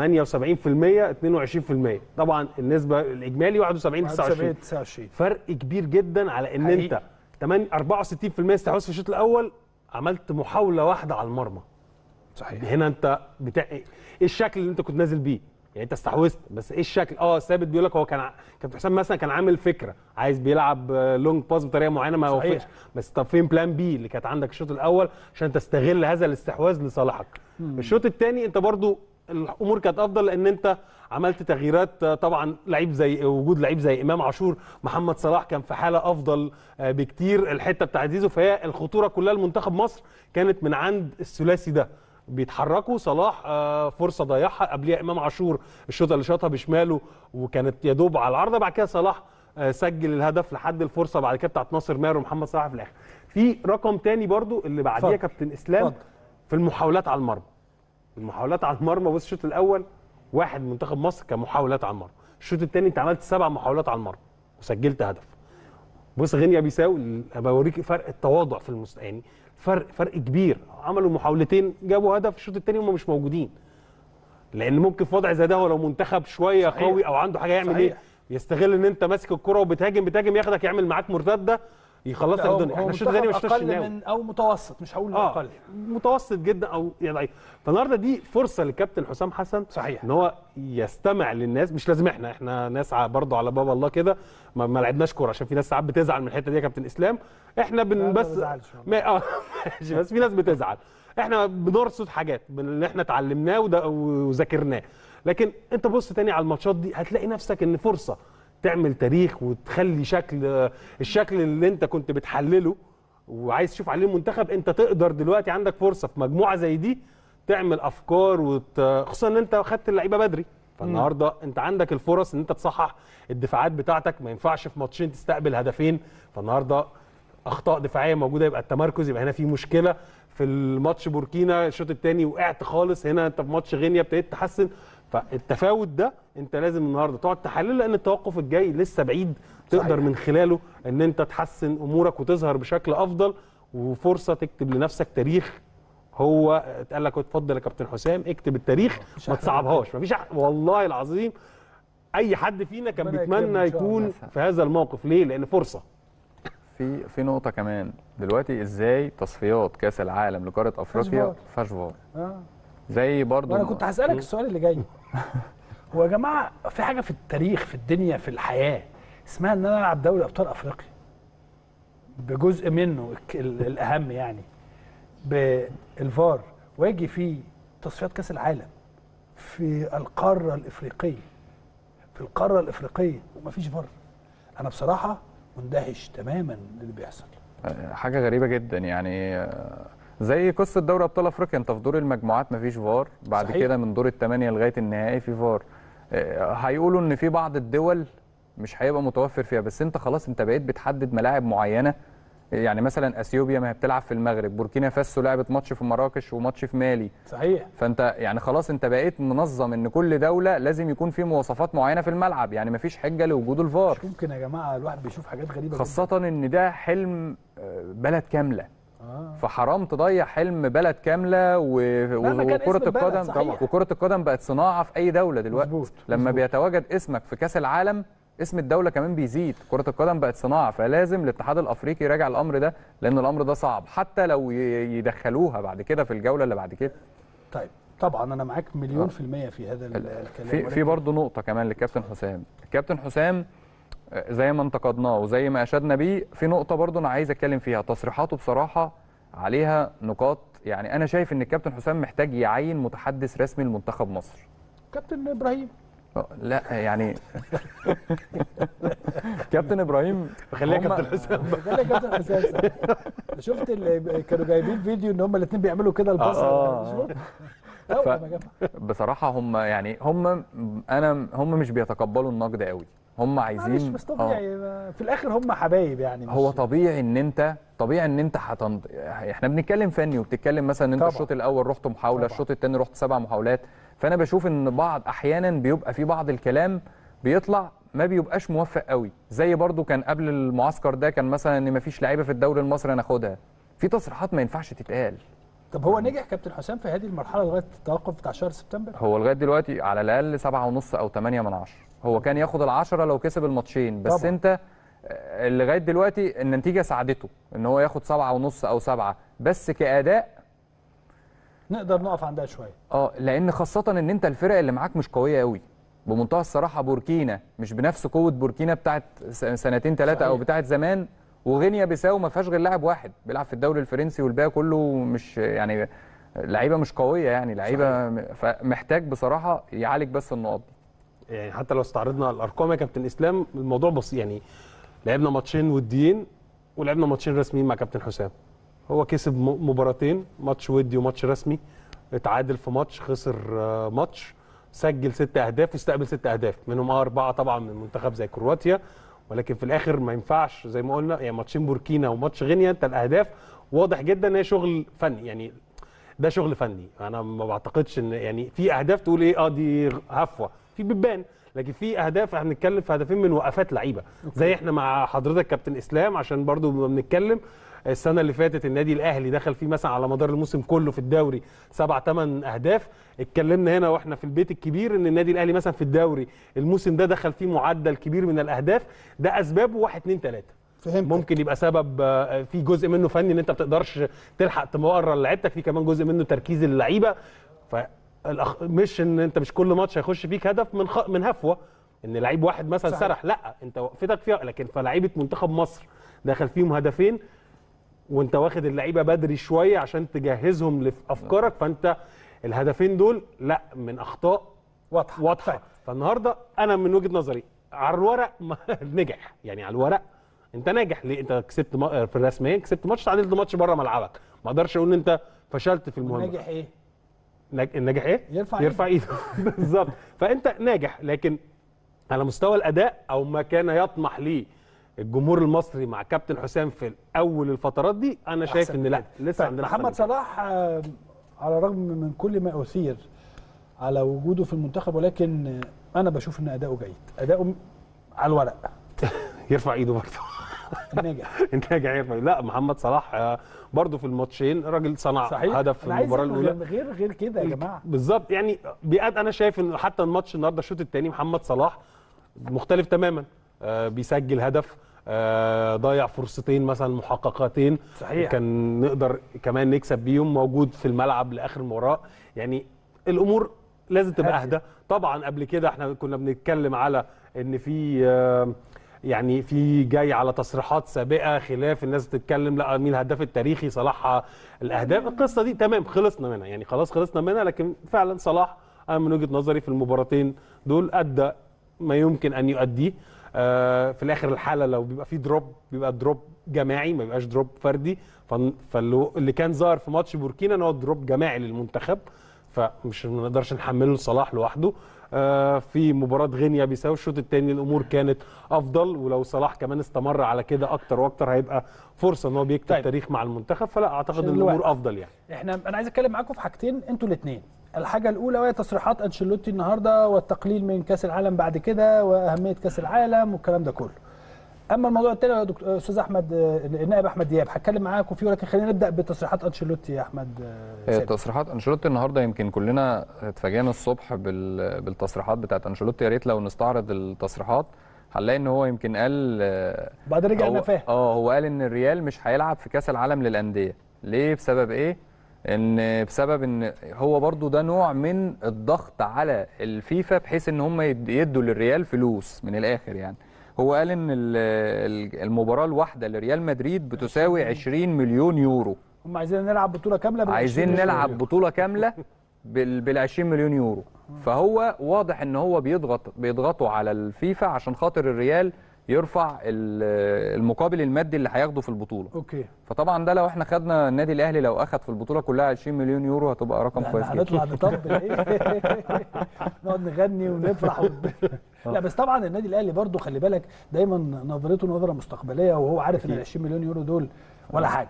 78% 22% طبعا النسبه الاجمالي 71 29 29 فرق كبير جدا على ان حقيقي. انت 8 64% استحواذ في الشوط الاول عملت محاوله واحده على المرمى صحيح هنا انت بتاع ايه الشكل اللي انت كنت نازل بيه يعني انت استحوذت بس ايه الشكل اه ثابت بيقول لك هو كان ع- كابتن حسام مثلا كان عامل فكره عايز بيلعب آه، لونج باس بطريقه معينه ما صحيح. وفقش بس طب فين بلان بي اللي كانت عندك الشوط الاول عشان تستغل هذا الاستحواذ لصالحك مم. الشوط الثاني انت برضو الامور كانت افضل لان انت عملت تغييرات آه، طبعا لعيب زي وجود لعيب زي امام عاشور محمد صلاح كان في حاله افضل آه، بكتير الحته بتاعت زيزو فهي الخطوره كلها لمنتخب مصر كانت من عند الثلاثي ده بيتحركوا صلاح آه، فرصه ضيعها قبليها امام عاشور الشوطه اللي شاطها بشماله وكانت يا دوب على العارضه بعد كده صلاح آه، سجل الهدف لحد الفرصه بعد كده بتاعت ناصر ماهر ومحمد صلاح في الاخر في رقم تاني برضو اللي بعديها اتفضل. كابتن اسلام اتفضل. في المحاولات على المرمى المحاولات على المرمى بص الشوط الاول واحد منتخب مصر كان محاولات على المرمى الشوط الثاني انت عملت سبع محاولات على المرمى وسجلت هدف بص غينيا بيساو بوريك فرق التواضع في المست يعني فرق فرق كبير عملوا محاولتين جابوا هدف الشوط الثاني هم مش موجودين لان ممكن في وضع زي ده هو لو منتخب شويه صحيح. قوي او عنده حاجه يعمل صحيح. ايه يستغل ان انت ماسك الكره وبتهاجم بتهاجم ياخدك يعمل معاك مرتده يخلص لك هو- الدنيا هو احنا الشوط الثاني ما منتخب شفناش اقل الناوي من او متوسط مش هقول اه اقل متوسط جدا او يعني ضعيف فالنهارده دي فرصه للكابتن حسام حسن صحيح ان هو يستمع للناس مش لازم احنا احنا ناس ع- برضه على باب الله كده ما, ما لعبناش كوره عشان في ناس ساعات بتزعل من الحته دي يا كابتن اسلام احنا لا، بن ما بس بزعلش والله. ما اه ماشي بس في ناس بتزعل احنا بنرصد حاجات من اللي احنا اتعلمناه وده- وذاكرناه لكن انت بص تاني على الماتشات دي هتلاقي نفسك ان فرصه تعمل تاريخ وتخلي شكل الشكل اللي انت كنت بتحلله وعايز تشوف عليه المنتخب انت تقدر دلوقتي عندك فرصه في مجموعه زي دي تعمل افكار وت... خصوصا ان انت خدت اللعيبه بدري فالنهارده انت عندك الفرص ان انت تصحح الدفاعات بتاعتك ما ينفعش في ماتشين تستقبل هدفين فالنهارده اخطاء دفاعيه موجوده يبقى التمركز يبقى هنا في مشكله في الماتش بوركينا الشوط الثاني وقعت خالص هنا انت في ماتش غينيا ابتديت تحسن فالتفاوت ده انت لازم النهارده تقعد تحلله لان التوقف الجاي لسه بعيد تقدر صحيح. من خلاله ان انت تحسن امورك وتظهر بشكل افضل وفرصه تكتب لنفسك تاريخ هو اتقال لك اتفضل يا كابتن حسام اكتب التاريخ ما تصعبهاش مفيش أح- والله العظيم اي حد فينا كان ربنا بيتمنى يكرمه إن شاء يكون الله. في هذا الموقف ليه لان فرصه في في نقطه كمان دلوقتي ازاي تصفيات كاس العالم لقاره افريقيا فار. فيهاش فار آه. زي برضو وانا كنت هسالك السؤال اللي جاي هو يا جماعه في حاجه في التاريخ في الدنيا في الحياه اسمها ان انا العب دوري ابطال افريقيا بجزء منه الك- ال- الاهم يعني بالفار واجي في تصفيات كاس العالم في القاره الافريقيه في القاره الافريقيه ومفيش فار انا بصراحه مندهش تماما اللي بيحصل حاجه غريبه جدا يعني آه، زي قصه دوري ابطال افريقيا انت في دور المجموعات مفيش فار بعد صحيح. كده من دور الثمانيه لغايه النهائي في فار آه، هيقولوا ان في بعض الدول مش هيبقى متوفر فيها بس انت خلاص انت بقيت بتحدد ملاعب معينه يعني مثلا اثيوبيا ما هي بتلعب في المغرب بوركينا فاسو لعبت ماتش في مراكش وماتش في مالي صحيح فانت يعني خلاص انت بقيت منظم ان كل دوله لازم يكون في مواصفات معينه في الملعب يعني مفيش حجه لوجود الفار ممكن يا جماعه الواحد بيشوف حاجات غريبه خاصة ان ده حلم آه، بلد كاملة آه. فحرام تضيع حلم بلد كاملة و... مهما كان وكرة اسم البلد، القدم صحيح. وكرة القدم بقت صناعة في أي دولة دلوقتي مظبوط، لما مظبوط. بيتواجد اسمك في كأس العالم اسم الدولة كمان بيزيد كرة القدم بقت صناعة فلازم الاتحاد الأفريقي يراجع الأمر ده لأن الأمر ده صعب حتى لو ي- يدخلوها بعد كده في الجولة اللي بعد كده طيب طبعا انا معاك مليون آه. في المية في هذا ال- الكلام في في ولكن- برضه نقطة كمان للكابتن حسام الكابتن حسام آه، زي ما انتقدناه وزي ما اشدنا بيه في نقطة برضه انا عايز اتكلم فيها تصريحاته بصراحة عليها نقاط يعني انا شايف ان الكابتن حسام محتاج يعين متحدث رسمي لمنتخب مصر كابتن ابراهيم آه، لا يعني كابتن ابراهيم خليها هم- كابتن حسام قال لي كابتن حسام صح. شفت اللي كانوا جايبين فيديو ان هم الاثنين بيعملوا كده البصر آه. شفت؟ ف... أول ما جاب. بصراحة هم يعني هم انا هم مش بيتقبلوا النقد قوي هم عايزين معلش بس آه. طبيعي ما- في الاخر هم حبايب يعني مش هو طبيعي ان انت طبيعي ان انت هتنض... احنا بنتكلم فني وبتتكلم مثلا ان انت طبعا. الشوط الاول رحت محاوله الشوط الثاني رحت سبع محاولات فانا بشوف ان بعض احيانا بيبقى في بعض الكلام بيطلع ما بيبقاش موفق قوي زي برضو كان قبل المعسكر ده كان مثلا ان مفيش لعيبه في الدوري المصري هناخدها في تصريحات ما ينفعش تتقال طب هو نجح كابتن حسام في هذه المرحله لغايه التوقف بتاع شهر سبتمبر هو لغايه دلوقتي على الاقل سبعة ونص او 8 من عشرة هو كان ياخد العشرة لو كسب الماتشين بس طبعا. انت آه، لغايه دلوقتي النتيجه ساعدته ان هو ياخد سبعة ونص او سبعة بس كاداء نقدر نقف عندها شويه اه لان خاصه ان انت الفرق اللي معاك مش قويه قوي بمنتهى الصراحه بوركينا مش بنفس قوه بوركينا بتاعت س- سنتين ثلاثه او صحيح. بتاعت زمان وغينيا بيساو ما فيهاش غير لاعب واحد بيلعب في الدوري الفرنسي والباقي كله مش يعني لعيبه مش قويه يعني لعيبه م- فمحتاج بصراحه يعالج بس النقط دي يعني حتى لو استعرضنا الارقام يا كابتن اسلام الموضوع بسيط يعني لعبنا ماتشين وديين ولعبنا ماتشين رسميين مع كابتن حسام هو كسب م- مباراتين ماتش ودي وماتش رسمي اتعادل في ماتش خسر آه، ماتش سجل ست اهداف واستقبل ست اهداف منهم اه اربعه طبعا من منتخب زي كرواتيا ولكن في الاخر ما ينفعش زي ما قلنا يعني ماتشين بوركينا وماتش غينيا انت الاهداف واضح جدا ان هي شغل فني يعني ده شغل فني انا ما بعتقدش ان يعني في اهداف تقول ايه اه دي هفوه في بتبان لكن في اهداف احنا بنتكلم في هدفين من وقفات لعيبه زي احنا مع حضرتك كابتن اسلام عشان برضو بنبقى بنتكلم السنه اللي فاتت النادي الاهلي دخل فيه مثلا على مدار الموسم كله في الدوري سبع ثمان اهداف اتكلمنا هنا واحنا في البيت الكبير ان النادي الاهلي مثلا في الدوري الموسم ده دخل فيه معدل كبير من الاهداف ده اسبابه واحد اتنين تلاته فهمت ممكن يبقى سبب آه، في جزء منه فني ان انت ما بتقدرش تلحق تمرر لعيبتك في كمان جزء منه تركيز اللعيبه فالأخ... مش ان انت مش كل ماتش هيخش فيك هدف من خ... من هفوه ان لعيب واحد مثلا صحيح. سرح لا انت وقفتك فيها لكن فلعيبه منتخب مصر دخل فيهم هدفين وانت واخد اللعيبه بدري شويه عشان تجهزهم لافكارك فانت الهدفين دول لا من اخطاء واضحه واضحه فالنهارده انا من وجهه نظري على الورق ما- نجح يعني على الورق انت ناجح ليه انت كسبت ما- في الرسميين كسبت ماتش تعادلت ماتش بره ملعبك ما اقدرش اقول ان انت فشلت في المهمه ناجح ايه ناج- الناجح ايه يرفع يرفع ايده بالظبط فانت ناجح لكن على مستوى الاداء او ما كان يطمح ليه الجمهور المصري مع كابتن حسام في اول الفترات دي انا شايف أحسن ان من لا كده. لسه طيب، عندنا أحسن محمد من كده. صلاح آه، على الرغم من كل ما اثير على وجوده في المنتخب ولكن آه، انا بشوف ان اداؤه جيد اداؤه م- على الورق يرفع ايده برضه الناجح الناجح يرفع لا محمد صلاح آه، برضه في الماتشين راجل صنع صحيح هدف في أنا عايز المباراه أقول الاولى غير غير كده يا جماعه بالظبط يعني بيقاد انا شايف ان حتى الماتش النهارده الشوط الثاني محمد صلاح مختلف تماما آه بيسجل هدف آه ضيع فرصتين مثلا محققتين صحيح. كان نقدر كمان نكسب بيهم موجود في الملعب لاخر المباراه يعني الامور لازم تبقى هادية. اهدى طبعا قبل كده احنا كنا بنتكلم على ان في آه يعني في جاي على تصريحات سابقه خلاف الناس بتتكلم لا مين الهداف التاريخي صلاح الاهداف القصه دي تمام خلصنا منها يعني خلاص خلصنا منها لكن فعلا صلاح انا من وجهه نظري في المباراتين دول ادى ما يمكن ان يؤديه آه في الاخر الحاله لو بيبقى في دروب بيبقى دروب جماعي ما بيبقاش دروب فردي فن- فاللي اللي كان ظاهر في ماتش بوركينا ان هو دروب جماعي للمنتخب فمش ما نقدرش نحمله لصلاح لوحده آه في مباراه غينيا بيساو الشوط الثاني الامور كانت افضل ولو صلاح كمان استمر على كده اكتر واكتر هيبقى فرصه ان هو بيكتب طيب. تاريخ مع المنتخب فلا اعتقد عشان ان الامور الوقت. افضل يعني احنا انا عايز اتكلم معاكم في حاجتين انتوا الاثنين الحاجه الاولى وهي تصريحات انشيلوتي النهارده والتقليل من كاس العالم بعد كده واهميه كاس العالم والكلام ده كله اما الموضوع الثاني يا دكتور استاذ احمد آه، النائب احمد دياب هتكلم معاكم فيه ولكن خلينا نبدا بتصريحات انشيلوتي يا احمد آه، هي سامي. تصريحات انشيلوتي النهارده يمكن كلنا اتفاجئنا الصبح بال- بالتصريحات بتاعت انشيلوتي يا ريت لو نستعرض التصريحات هنلاقي ان هو يمكن قال آه، بعد رجع هو- نفاه اه هو قال ان الريال مش هيلعب في كاس العالم للانديه ليه بسبب ايه ان بسبب ان هو برضو ده نوع من الضغط على الفيفا بحيث ان هم يد- يدوا للريال فلوس من الاخر يعني هو قال ان ال- ال- المباراه الواحده لريال مدريد بتساوي 20 مليون يورو هم عايزين نلعب بطوله كامله بال عايزين 20 نلعب مليون. بطوله كامله بال بال 20 مليون يورو فهو واضح ان هو بيضغط بيضغطوا على الفيفا عشان خاطر الريال يرفع ال- المقابل المادي اللي هياخده في البطوله اوكي فطبعا ده لو احنا خدنا النادي الاهلي لو اخد في البطوله كلها 20 مليون يورو هتبقى رقم ده كويس احنا جدا هنطلع نطبل ايه نقعد نغني ونفرح ونب- لا بس طبعا النادي الاهلي برضو خلي بالك دايما نظرته نظره مستقبليه وهو عارف ان ال 20 مليون يورو دول ولا حاجه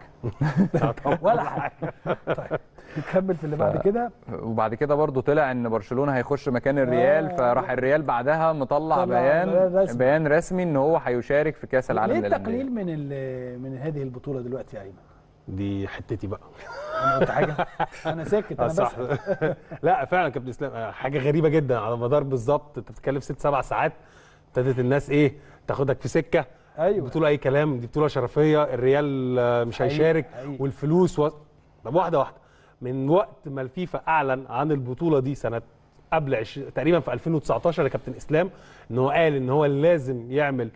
ولا حاجه طيب نكمل في اللي بعد كده وبعد كده برضو طلع ان برشلونه هيخش مكان الريال آه. فراح الريال بعدها مطلع طلع بيان بيان رسمي. بيان رسمي ان هو هيشارك في كاس العالم ليه للأندية. التقليل من ال- من هذه البطوله دلوقتي يا ايمن دي حتتي بقى انا قلت حاجه انا ساكت آه انا صح بسأل لا فعلا كابتن اسلام آه، حاجه غريبه جدا على مدار بالظبط انت بتتكلم ست سبع ساعات ابتدت الناس ايه تاخدك في سكه ايوه بطوله اي كلام دي بطوله شرفيه الريال آه، مش حقيقي، هيشارك حقيقي. والفلوس و... طب واحده واحده من وقت ما الفيفا اعلن عن البطوله دي سنه قبل عش... تقريبا في 2019 يا كابتن اسلام ان هو قال ان هو لازم يعمل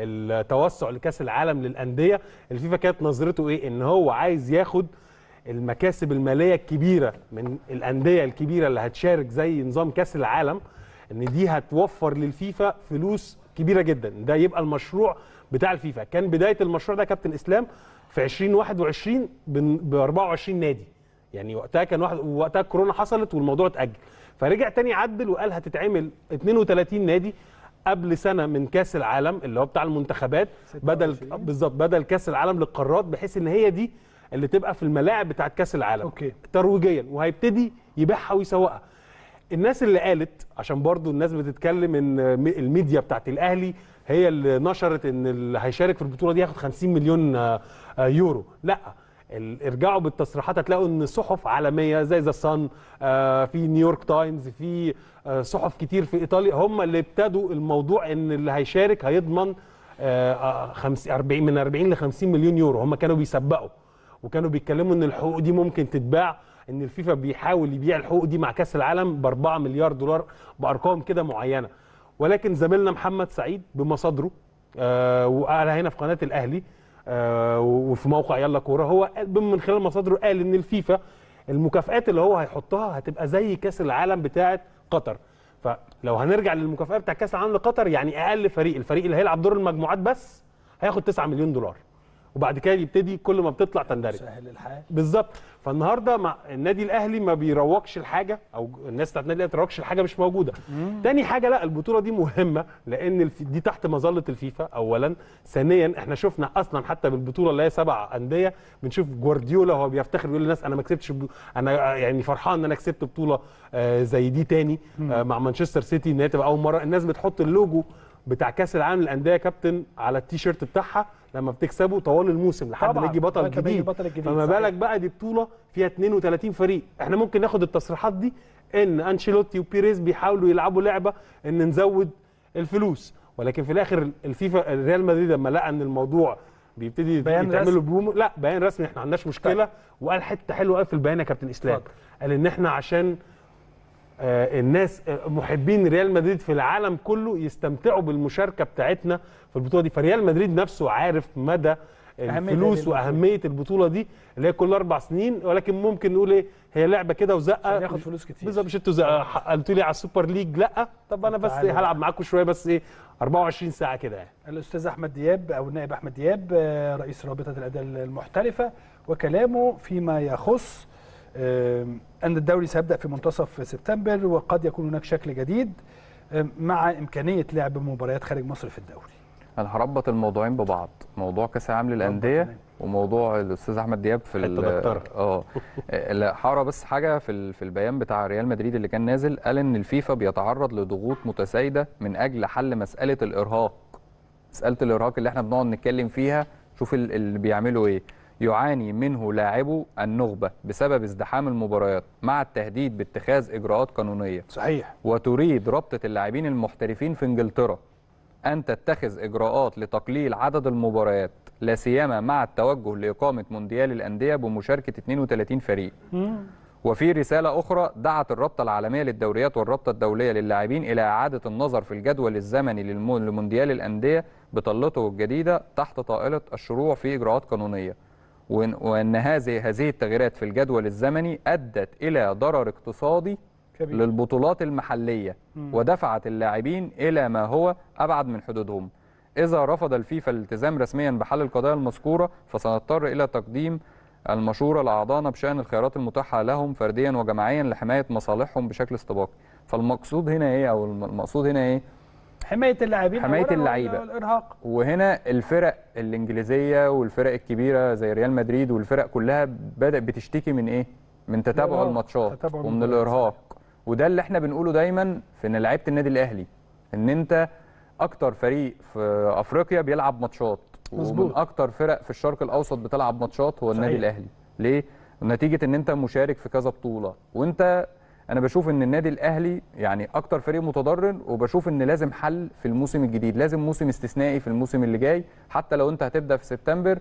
التوسع لكاس العالم للانديه الفيفا كانت نظرته ايه ان هو عايز ياخد المكاسب الماليه الكبيره من الانديه الكبيره اللي هتشارك زي نظام كاس العالم ان دي هتوفر للفيفا فلوس كبيره جدا ده يبقى المشروع بتاع الفيفا كان بدايه المشروع ده كابتن اسلام في 2021 ب 24 نادي يعني وقتها كان واحد وقتها الكورونا حصلت والموضوع اتاجل فرجع تاني عدل وقال هتتعمل 32 نادي قبل سنه من كاس العالم اللي هو بتاع المنتخبات بدل بالظبط بدل كاس العالم للقارات بحيث ان هي دي اللي تبقى في الملاعب بتاعت كاس العالم أوكي. ترويجيا وهيبتدي يبيعها ويسوقها الناس اللي قالت عشان برضو الناس بتتكلم ان م- الميديا بتاعت الاهلي هي اللي نشرت ان اللي هيشارك في البطوله دي ياخد 50 مليون آه، آه، يورو لا ال- ارجعوا بالتصريحات هتلاقوا ان صحف عالميه زي ذا صن في نيويورك تايمز في آه، صحف كتير في ايطاليا هم اللي ابتدوا الموضوع ان اللي هيشارك هيضمن آه، آه، خمس- 40 من 40 ل 50 مليون يورو هم كانوا بيسبقوا وكانوا بيتكلموا ان الحقوق دي ممكن تتباع ان الفيفا بيحاول يبيع الحقوق دي مع كاس العالم ب 4 مليار دولار بارقام كده معينه ولكن زميلنا محمد سعيد بمصادره آه وقالها هنا في قناه الاهلي آه وفي موقع يلا كوره هو قال- من خلال مصادره قال ان الفيفا المكافئات اللي هو هيحطها هتبقى زي كاس العالم بتاعه قطر فلو هنرجع للمكافئات بتاع كاس العالم لقطر يعني اقل فريق الفريق اللي هيلعب دور المجموعات بس هياخد 9 مليون دولار وبعد كده يبتدي كل ما بتطلع تندرج سهل الحال بالظبط فالنهارده مع النادي الاهلي ما بيروجش الحاجه او الناس بتاعت النادي الاهلي ما بتروجش الحاجه مش موجوده تاني حاجه لا البطوله دي مهمه لان الف... دي تحت مظله الفيفا اولا ثانيا احنا شفنا اصلا حتى بالبطوله اللي هي سبع انديه بنشوف جوارديولا هو بيفتخر بيقول للناس انا ما كسبتش ب... انا يعني فرحان ان انا كسبت بطوله آه زي دي تاني آه مع مانشستر سيتي ان هي تبقى اول مره الناس بتحط اللوجو بتاع كاس العالم للانديه يا كابتن على التيشيرت بتاعها لما بتكسبه طوال الموسم لحد ما طبعاً، يجي بطل لغاية ما يجي جديد بطل الجديد، فما صحيح. بالك بقى دي بطوله فيها 32 فريق احنا ممكن ناخد التصريحات دي ان انشيلوتي وبيريز بيحاولوا يلعبوا لعبه ان نزود الفلوس ولكن في الاخر الفيفا ريال مدريد لما لقى ان الموضوع بيبتدي بيان يتعمل له رسمي. برومو لا بيان رسمي احنا ما عندناش مشكله وقال حته حلوه قوي في البيان يا كابتن اسلام قال ان احنا عشان آه، الناس آه، محبين ريال مدريد في العالم كله يستمتعوا بالمشاركه بتاعتنا في البطوله دي فريال مدريد نفسه عارف مدى أهمية الفلوس هذه البطولة. واهميه البطوله دي اللي هي كل اربع سنين ولكن ممكن نقول ايه هي لعبه كده وزقه عشان ياخد فلوس كتير. بالظبط مش انتوا زق- قلتوا لي على السوبر ليج لا طب انا بس تعالى إيه هلعب معاكم شويه بس ايه 24 ساعه كده يعني الاستاذ احمد دياب او النائب احمد دياب آه، رئيس رابطه الانديه المحترفه وكلامه فيما يخص آم، ان الدوري سيبدا في منتصف سبتمبر وقد يكون هناك شكل جديد آم، مع امكانيه لعب مباريات خارج مصر في الدوري انا هربط الموضوعين ببعض موضوع كاس العالم للانديه وموضوع الاستاذ احمد دياب في ال- حتة دكتورة. اه لا هقرا بس حاجه في ال- في البيان بتاع ريال مدريد اللي كان نازل قال ان الفيفا بيتعرض لضغوط متزايده من اجل حل مساله الارهاق مساله الارهاق اللي احنا بنقعد نتكلم فيها شوف ال- اللي بيعملوا ايه يعاني منه لاعبو النخبه بسبب ازدحام المباريات مع التهديد باتخاذ اجراءات قانونيه صحيح وتريد رابطه اللاعبين المحترفين في انجلترا أن تتخذ إجراءات لتقليل عدد المباريات لا سيما مع التوجه لإقامة مونديال الأندية بمشاركة 32 فريق وفي رسالة أخرى دعت الرابطة العالمية للدوريات والرابطة الدولية للاعبين إلى إعادة النظر في الجدول الزمني للمو- لمونديال الأندية بطلته الجديدة تحت طائلة الشروع في إجراءات قانونية وإن, وأن هذه هذه التغييرات في الجدول الزمني أدت إلى ضرر اقتصادي كبير. للبطولات المحلية مم. ودفعت اللاعبين إلى ما هو أبعد من حدودهم إذا رفض الفيفا الالتزام رسميا بحل القضايا المذكورة فسنضطر إلى تقديم المشورة لأعضائنا بشأن الخيارات المتاحة لهم فرديا وجماعيا لحماية مصالحهم بشكل استباقي فالمقصود هنا إيه أو الم- المقصود هنا إيه حمايه اللاعبين حماية أولاً اللعيبة. والارهاق وهنا الفرق الإنجليزية والفرق الكبيرة زي ريال مدريد والفرق كلها بدأت بتشتكي من إيه من تتابع الإرهاق. الماتشات تتابع ومن المباريات. الإرهاق وده اللي احنا بنقوله دايما في ان لعيبه النادي الاهلي ان انت اكتر فريق في افريقيا بيلعب ماتشات ومن مظبوط. اكتر فرق في الشرق الاوسط بتلعب ماتشات هو النادي صحيح. الاهلي ليه نتيجه ان انت مشارك في كذا بطوله وانت انا بشوف ان النادي الاهلي يعني اكتر فريق متضرر وبشوف ان لازم حل في الموسم الجديد لازم موسم استثنائي في الموسم اللي جاي حتى لو انت هتبدا في سبتمبر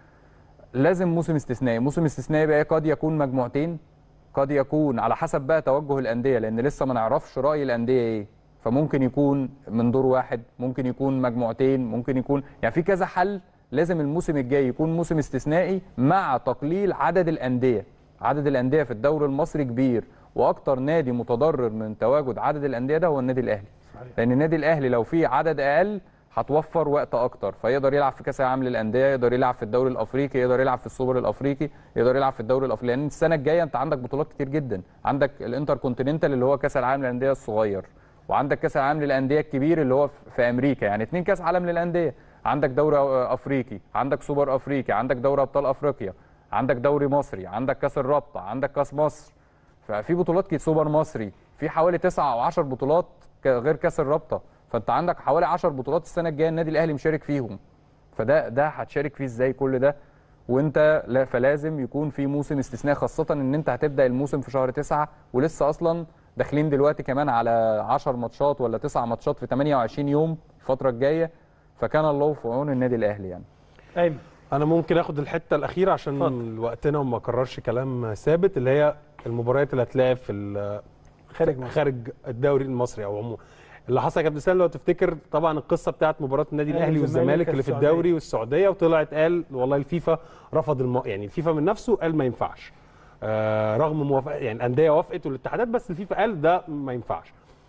لازم موسم استثنائي موسم استثنائي بقى قد يكون مجموعتين قد يكون على حسب بقى توجه الانديه لان لسه ما نعرفش راي الانديه ايه فممكن يكون من دور واحد ممكن يكون مجموعتين ممكن يكون يعني في كذا حل لازم الموسم الجاي يكون موسم استثنائي مع تقليل عدد الانديه عدد الانديه في الدوري المصري كبير واكتر نادي متضرر من تواجد عدد الانديه ده هو النادي الاهلي لان النادي الاهلي لو فيه عدد اقل هتوفر وقت اكتر فيقدر يلعب في كاس العالم للانديه يقدر يلعب في الدوري الافريقي يقدر يلعب في السوبر الافريقي يقدر يلعب في الدوري الافريقي لان السنه الجايه انت عندك بطولات كتير جدا عندك الانتر كونتيننتال اللي هو كاس العالم للانديه الصغير وعندك كاس العالم للانديه الكبير اللي هو في امريكا يعني اتنين كاس عالم للانديه عندك دوري افريقي عندك سوبر افريقي عندك دوري ابطال افريقيا عندك دوري مصري عندك كاس الرابطه عندك كاس مصر ففي بطولات كتير سوبر مصري في حوالي 9 او 10 بطولات ك- غير كاس الرابطه فانت عندك حوالي 10 بطولات السنه الجايه النادي الاهلي مشارك فيهم فده ده هتشارك فيه ازاي كل ده وانت لا فلازم يكون في موسم استثنائي خاصه ان انت هتبدا الموسم في شهر 9 ولسه اصلا داخلين دلوقتي كمان على 10 ماتشات ولا 9 ماتشات في 28 يوم الفتره الجايه فكان الله في عون النادي الاهلي يعني ايمن انا ممكن اخد الحته الاخيره عشان وقتنا وما اكررش كلام ثابت اللي هي المباريات اللي هتلاعب في ال- خارج مصر. خارج الدوري المصري او عموما اللي حصل يا كابتن سالم لو تفتكر طبعا القصه بتاعت مباراه النادي الأهلي الاهلي والزمالك والزمالك اللي في السعودية. الدوري والسعوديه وطلعت قال والله الفيفا رفض الم... يعني الفيفا من نفسه قال ما ينفعش آه رغم موافقه يعني الانديه وافقت والاتحادات بس الفيفا قال ده ما ينفعش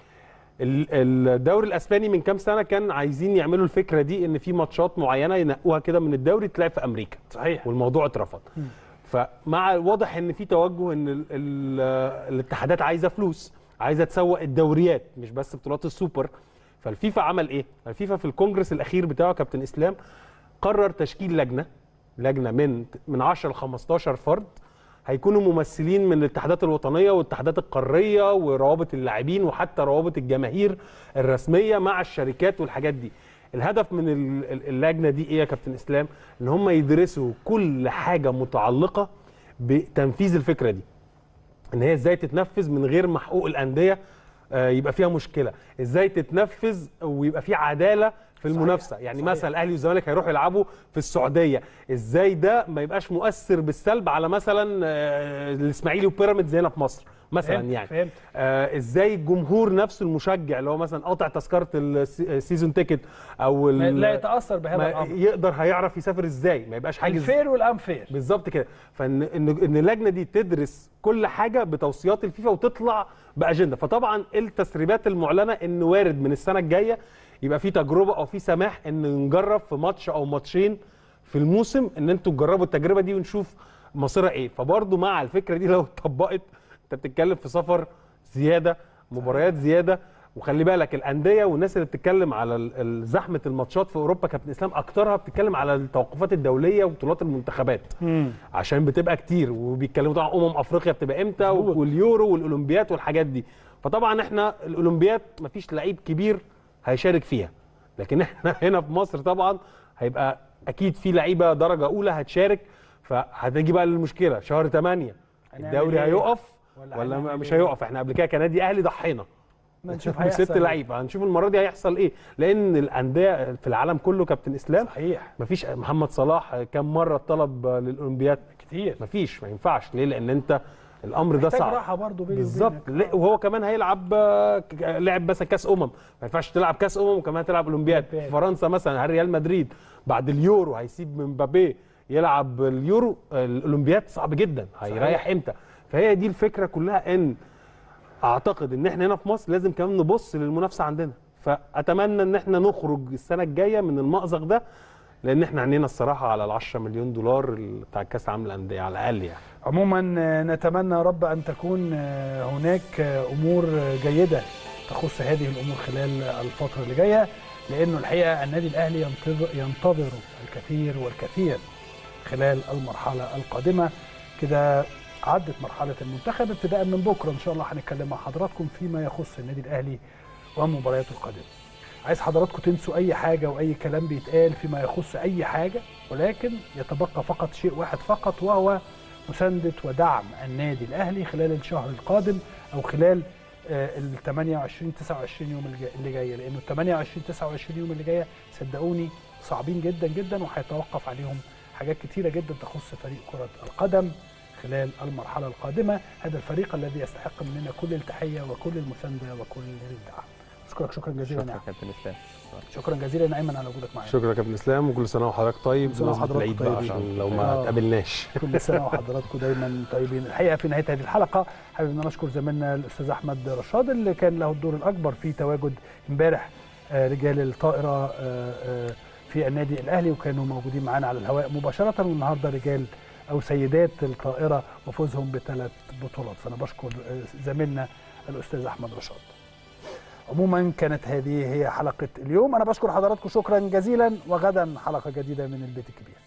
ال- الدوري الاسباني من كام سنه كان عايزين يعملوا الفكره دي ان في ماتشات معينه ينقوها كده من الدوري تلعب في امريكا صحيح والموضوع اترفض فمع واضح ان في توجه ان ال ال الاتحادات عايزه فلوس عايزه تسوق الدوريات مش بس بطولات السوبر فالفيفا عمل ايه الفيفا في الكونجرس الاخير بتاعه كابتن اسلام قرر تشكيل لجنه لجنه من من 10 ل 15 فرد هيكونوا ممثلين من الاتحادات الوطنيه والاتحادات القاريه وروابط اللاعبين وحتى روابط الجماهير الرسميه مع الشركات والحاجات دي الهدف من ال- ال- اللجنه دي ايه يا كابتن اسلام ان هم يدرسوا كل حاجه متعلقه بتنفيذ الفكره دي ان هي ازاي تتنفذ من غير ما حقوق الانديه آه، يبقى فيها مشكله ازاي تتنفذ ويبقى في عداله في المنافسه صحيح. يعني صحيح. مثلا الاهلي والزمالك هيروحوا يلعبوا في السعوديه ازاي ده ما يبقاش مؤثر بالسلب على مثلا آه، الاسماعيلي وبيراميدز هنا في مصر مثلا فهمت، يعني فهمت. آه ازاي الجمهور نفسه المشجع اللي هو مثلا قاطع تذكره السي- السيزون تيكت او ال- لا يتاثر بهذا ما الامر يقدر هيعرف يسافر ازاي ما يبقاش حاجز الفير والانفير بالظبط كده فان ان ان اللجنه دي تدرس كل حاجه بتوصيات الفيفا وتطلع باجنده فطبعا التسريبات المعلنه ان وارد من السنه الجايه يبقى في تجربه او في سماح ان نجرب في ماتش او ماتشين في الموسم ان انتوا تجربوا التجربه دي ونشوف مصيرها ايه فبرضه مع الفكره دي لو اتطبقت انت بتتكلم في سفر زياده مباريات زياده وخلي بالك الانديه والناس اللي بتتكلم على ال- ال- زحمه الماتشات في اوروبا كابتن اسلام اكترها بتتكلم على التوقفات الدوليه وبطولات المنتخبات عشان بتبقى كتير وبيتكلموا طبعا امم افريقيا بتبقى امتى واليورو والاولمبيات والحاجات دي فطبعا احنا الاولمبيات مفيش لعيب كبير هيشارك فيها لكن احنا هنا في مصر طبعا هيبقى اكيد في لعيبه درجه اولى هتشارك فهتيجي بقى المشكله شهر 8 هنعمل الدوري إيه؟ هيقف ولا ولا, هنعمل مش إيه؟ هيقف احنا قبل كده كنادي اهلي ضحينا ما نشوف بست هيحصل إيه. لعيبه هنشوف المره دي هيحصل ايه لان الانديه في العالم كله كابتن اسلام صحيح مفيش محمد صلاح كم مره طلب للاولمبياد كتير مفيش ما ينفعش ليه لان انت الامر ده محتاج صعب راحه برضه بيني بالظبط وبينك. لا، وهو كمان هيلعب آه، ك- لعب بس كاس امم ما ينفعش تلعب كاس امم وكمان تلعب اولمبياد في فرنسا مثلا هل ريال مدريد بعد اليورو هيسيب من مبابي يلعب اليورو آه، الاولمبياد صعب جدا هيريح امتى فهي دي الفكره كلها ان اعتقد ان احنا هنا في مصر لازم كمان نبص للمنافسه عندنا فاتمنى ان احنا نخرج السنه الجايه من المأزق ده لان احنا عندنا الصراحه على ال 10 مليون دولار بتاع كاس العالم للانديه على الاقل يعني عموما آه، نتمنى يا رب ان تكون آه، هناك آه، امور آه، جيده تخص هذه الامور خلال الفتره اللي جايه لانه الحقيقه النادي الاهلي ينتظر ينتظر الكثير والكثير خلال المرحله القادمه كده عدت مرحله المنتخب ابتداء من بكره ان شاء الله هنتكلم مع حضراتكم فيما يخص النادي الاهلي ومبارياته القادمه عايز حضراتكم تنسوا اي حاجه واي كلام بيتقال فيما يخص اي حاجه ولكن يتبقى فقط شيء واحد فقط وهو مسانده ودعم النادي الاهلي خلال الشهر القادم او خلال آه، ال 28 29 يوم اللي جاي- اللي جايه لانه ال 28 29 يوم اللي جايه صدقوني صعبين جدا جدا وهيتوقف عليهم حاجات كتيره جدا تخص فريق كره القدم خلال المرحله القادمه هذا الفريق الذي يستحق مننا كل التحيه وكل المسانده وكل الدعم اشكرك شكرا جزيلا شكرا نعم. كابتن اسلام شكرا جزيلا يا ايمن على وجودك معايا شكرا يا كابتن اسلام وكل سنه وحضرتك طيب كل سنة بمناسبة وحضرتك العيد بقى طيبين. عشان لو ما آه. اتقابلناش كل سنه وحضراتكم دايما طيبين الحقيقه في نهايه هذه الحلقه حابب ان أنا اشكر زميلنا الاستاذ احمد رشاد اللي كان له الدور الاكبر في تواجد امبارح آه، رجال الطائره آه، آه، في النادي الاهلي وكانوا موجودين معانا على الهواء مباشره والنهارده رجال او سيدات الطائره وفوزهم بثلاث بطولات فانا بشكر آه، زميلنا الاستاذ احمد رشاد عموما كانت هذه هي حلقه اليوم انا بشكر حضراتكم شكرا جزيلا وغدا حلقه جديده من البيت الكبير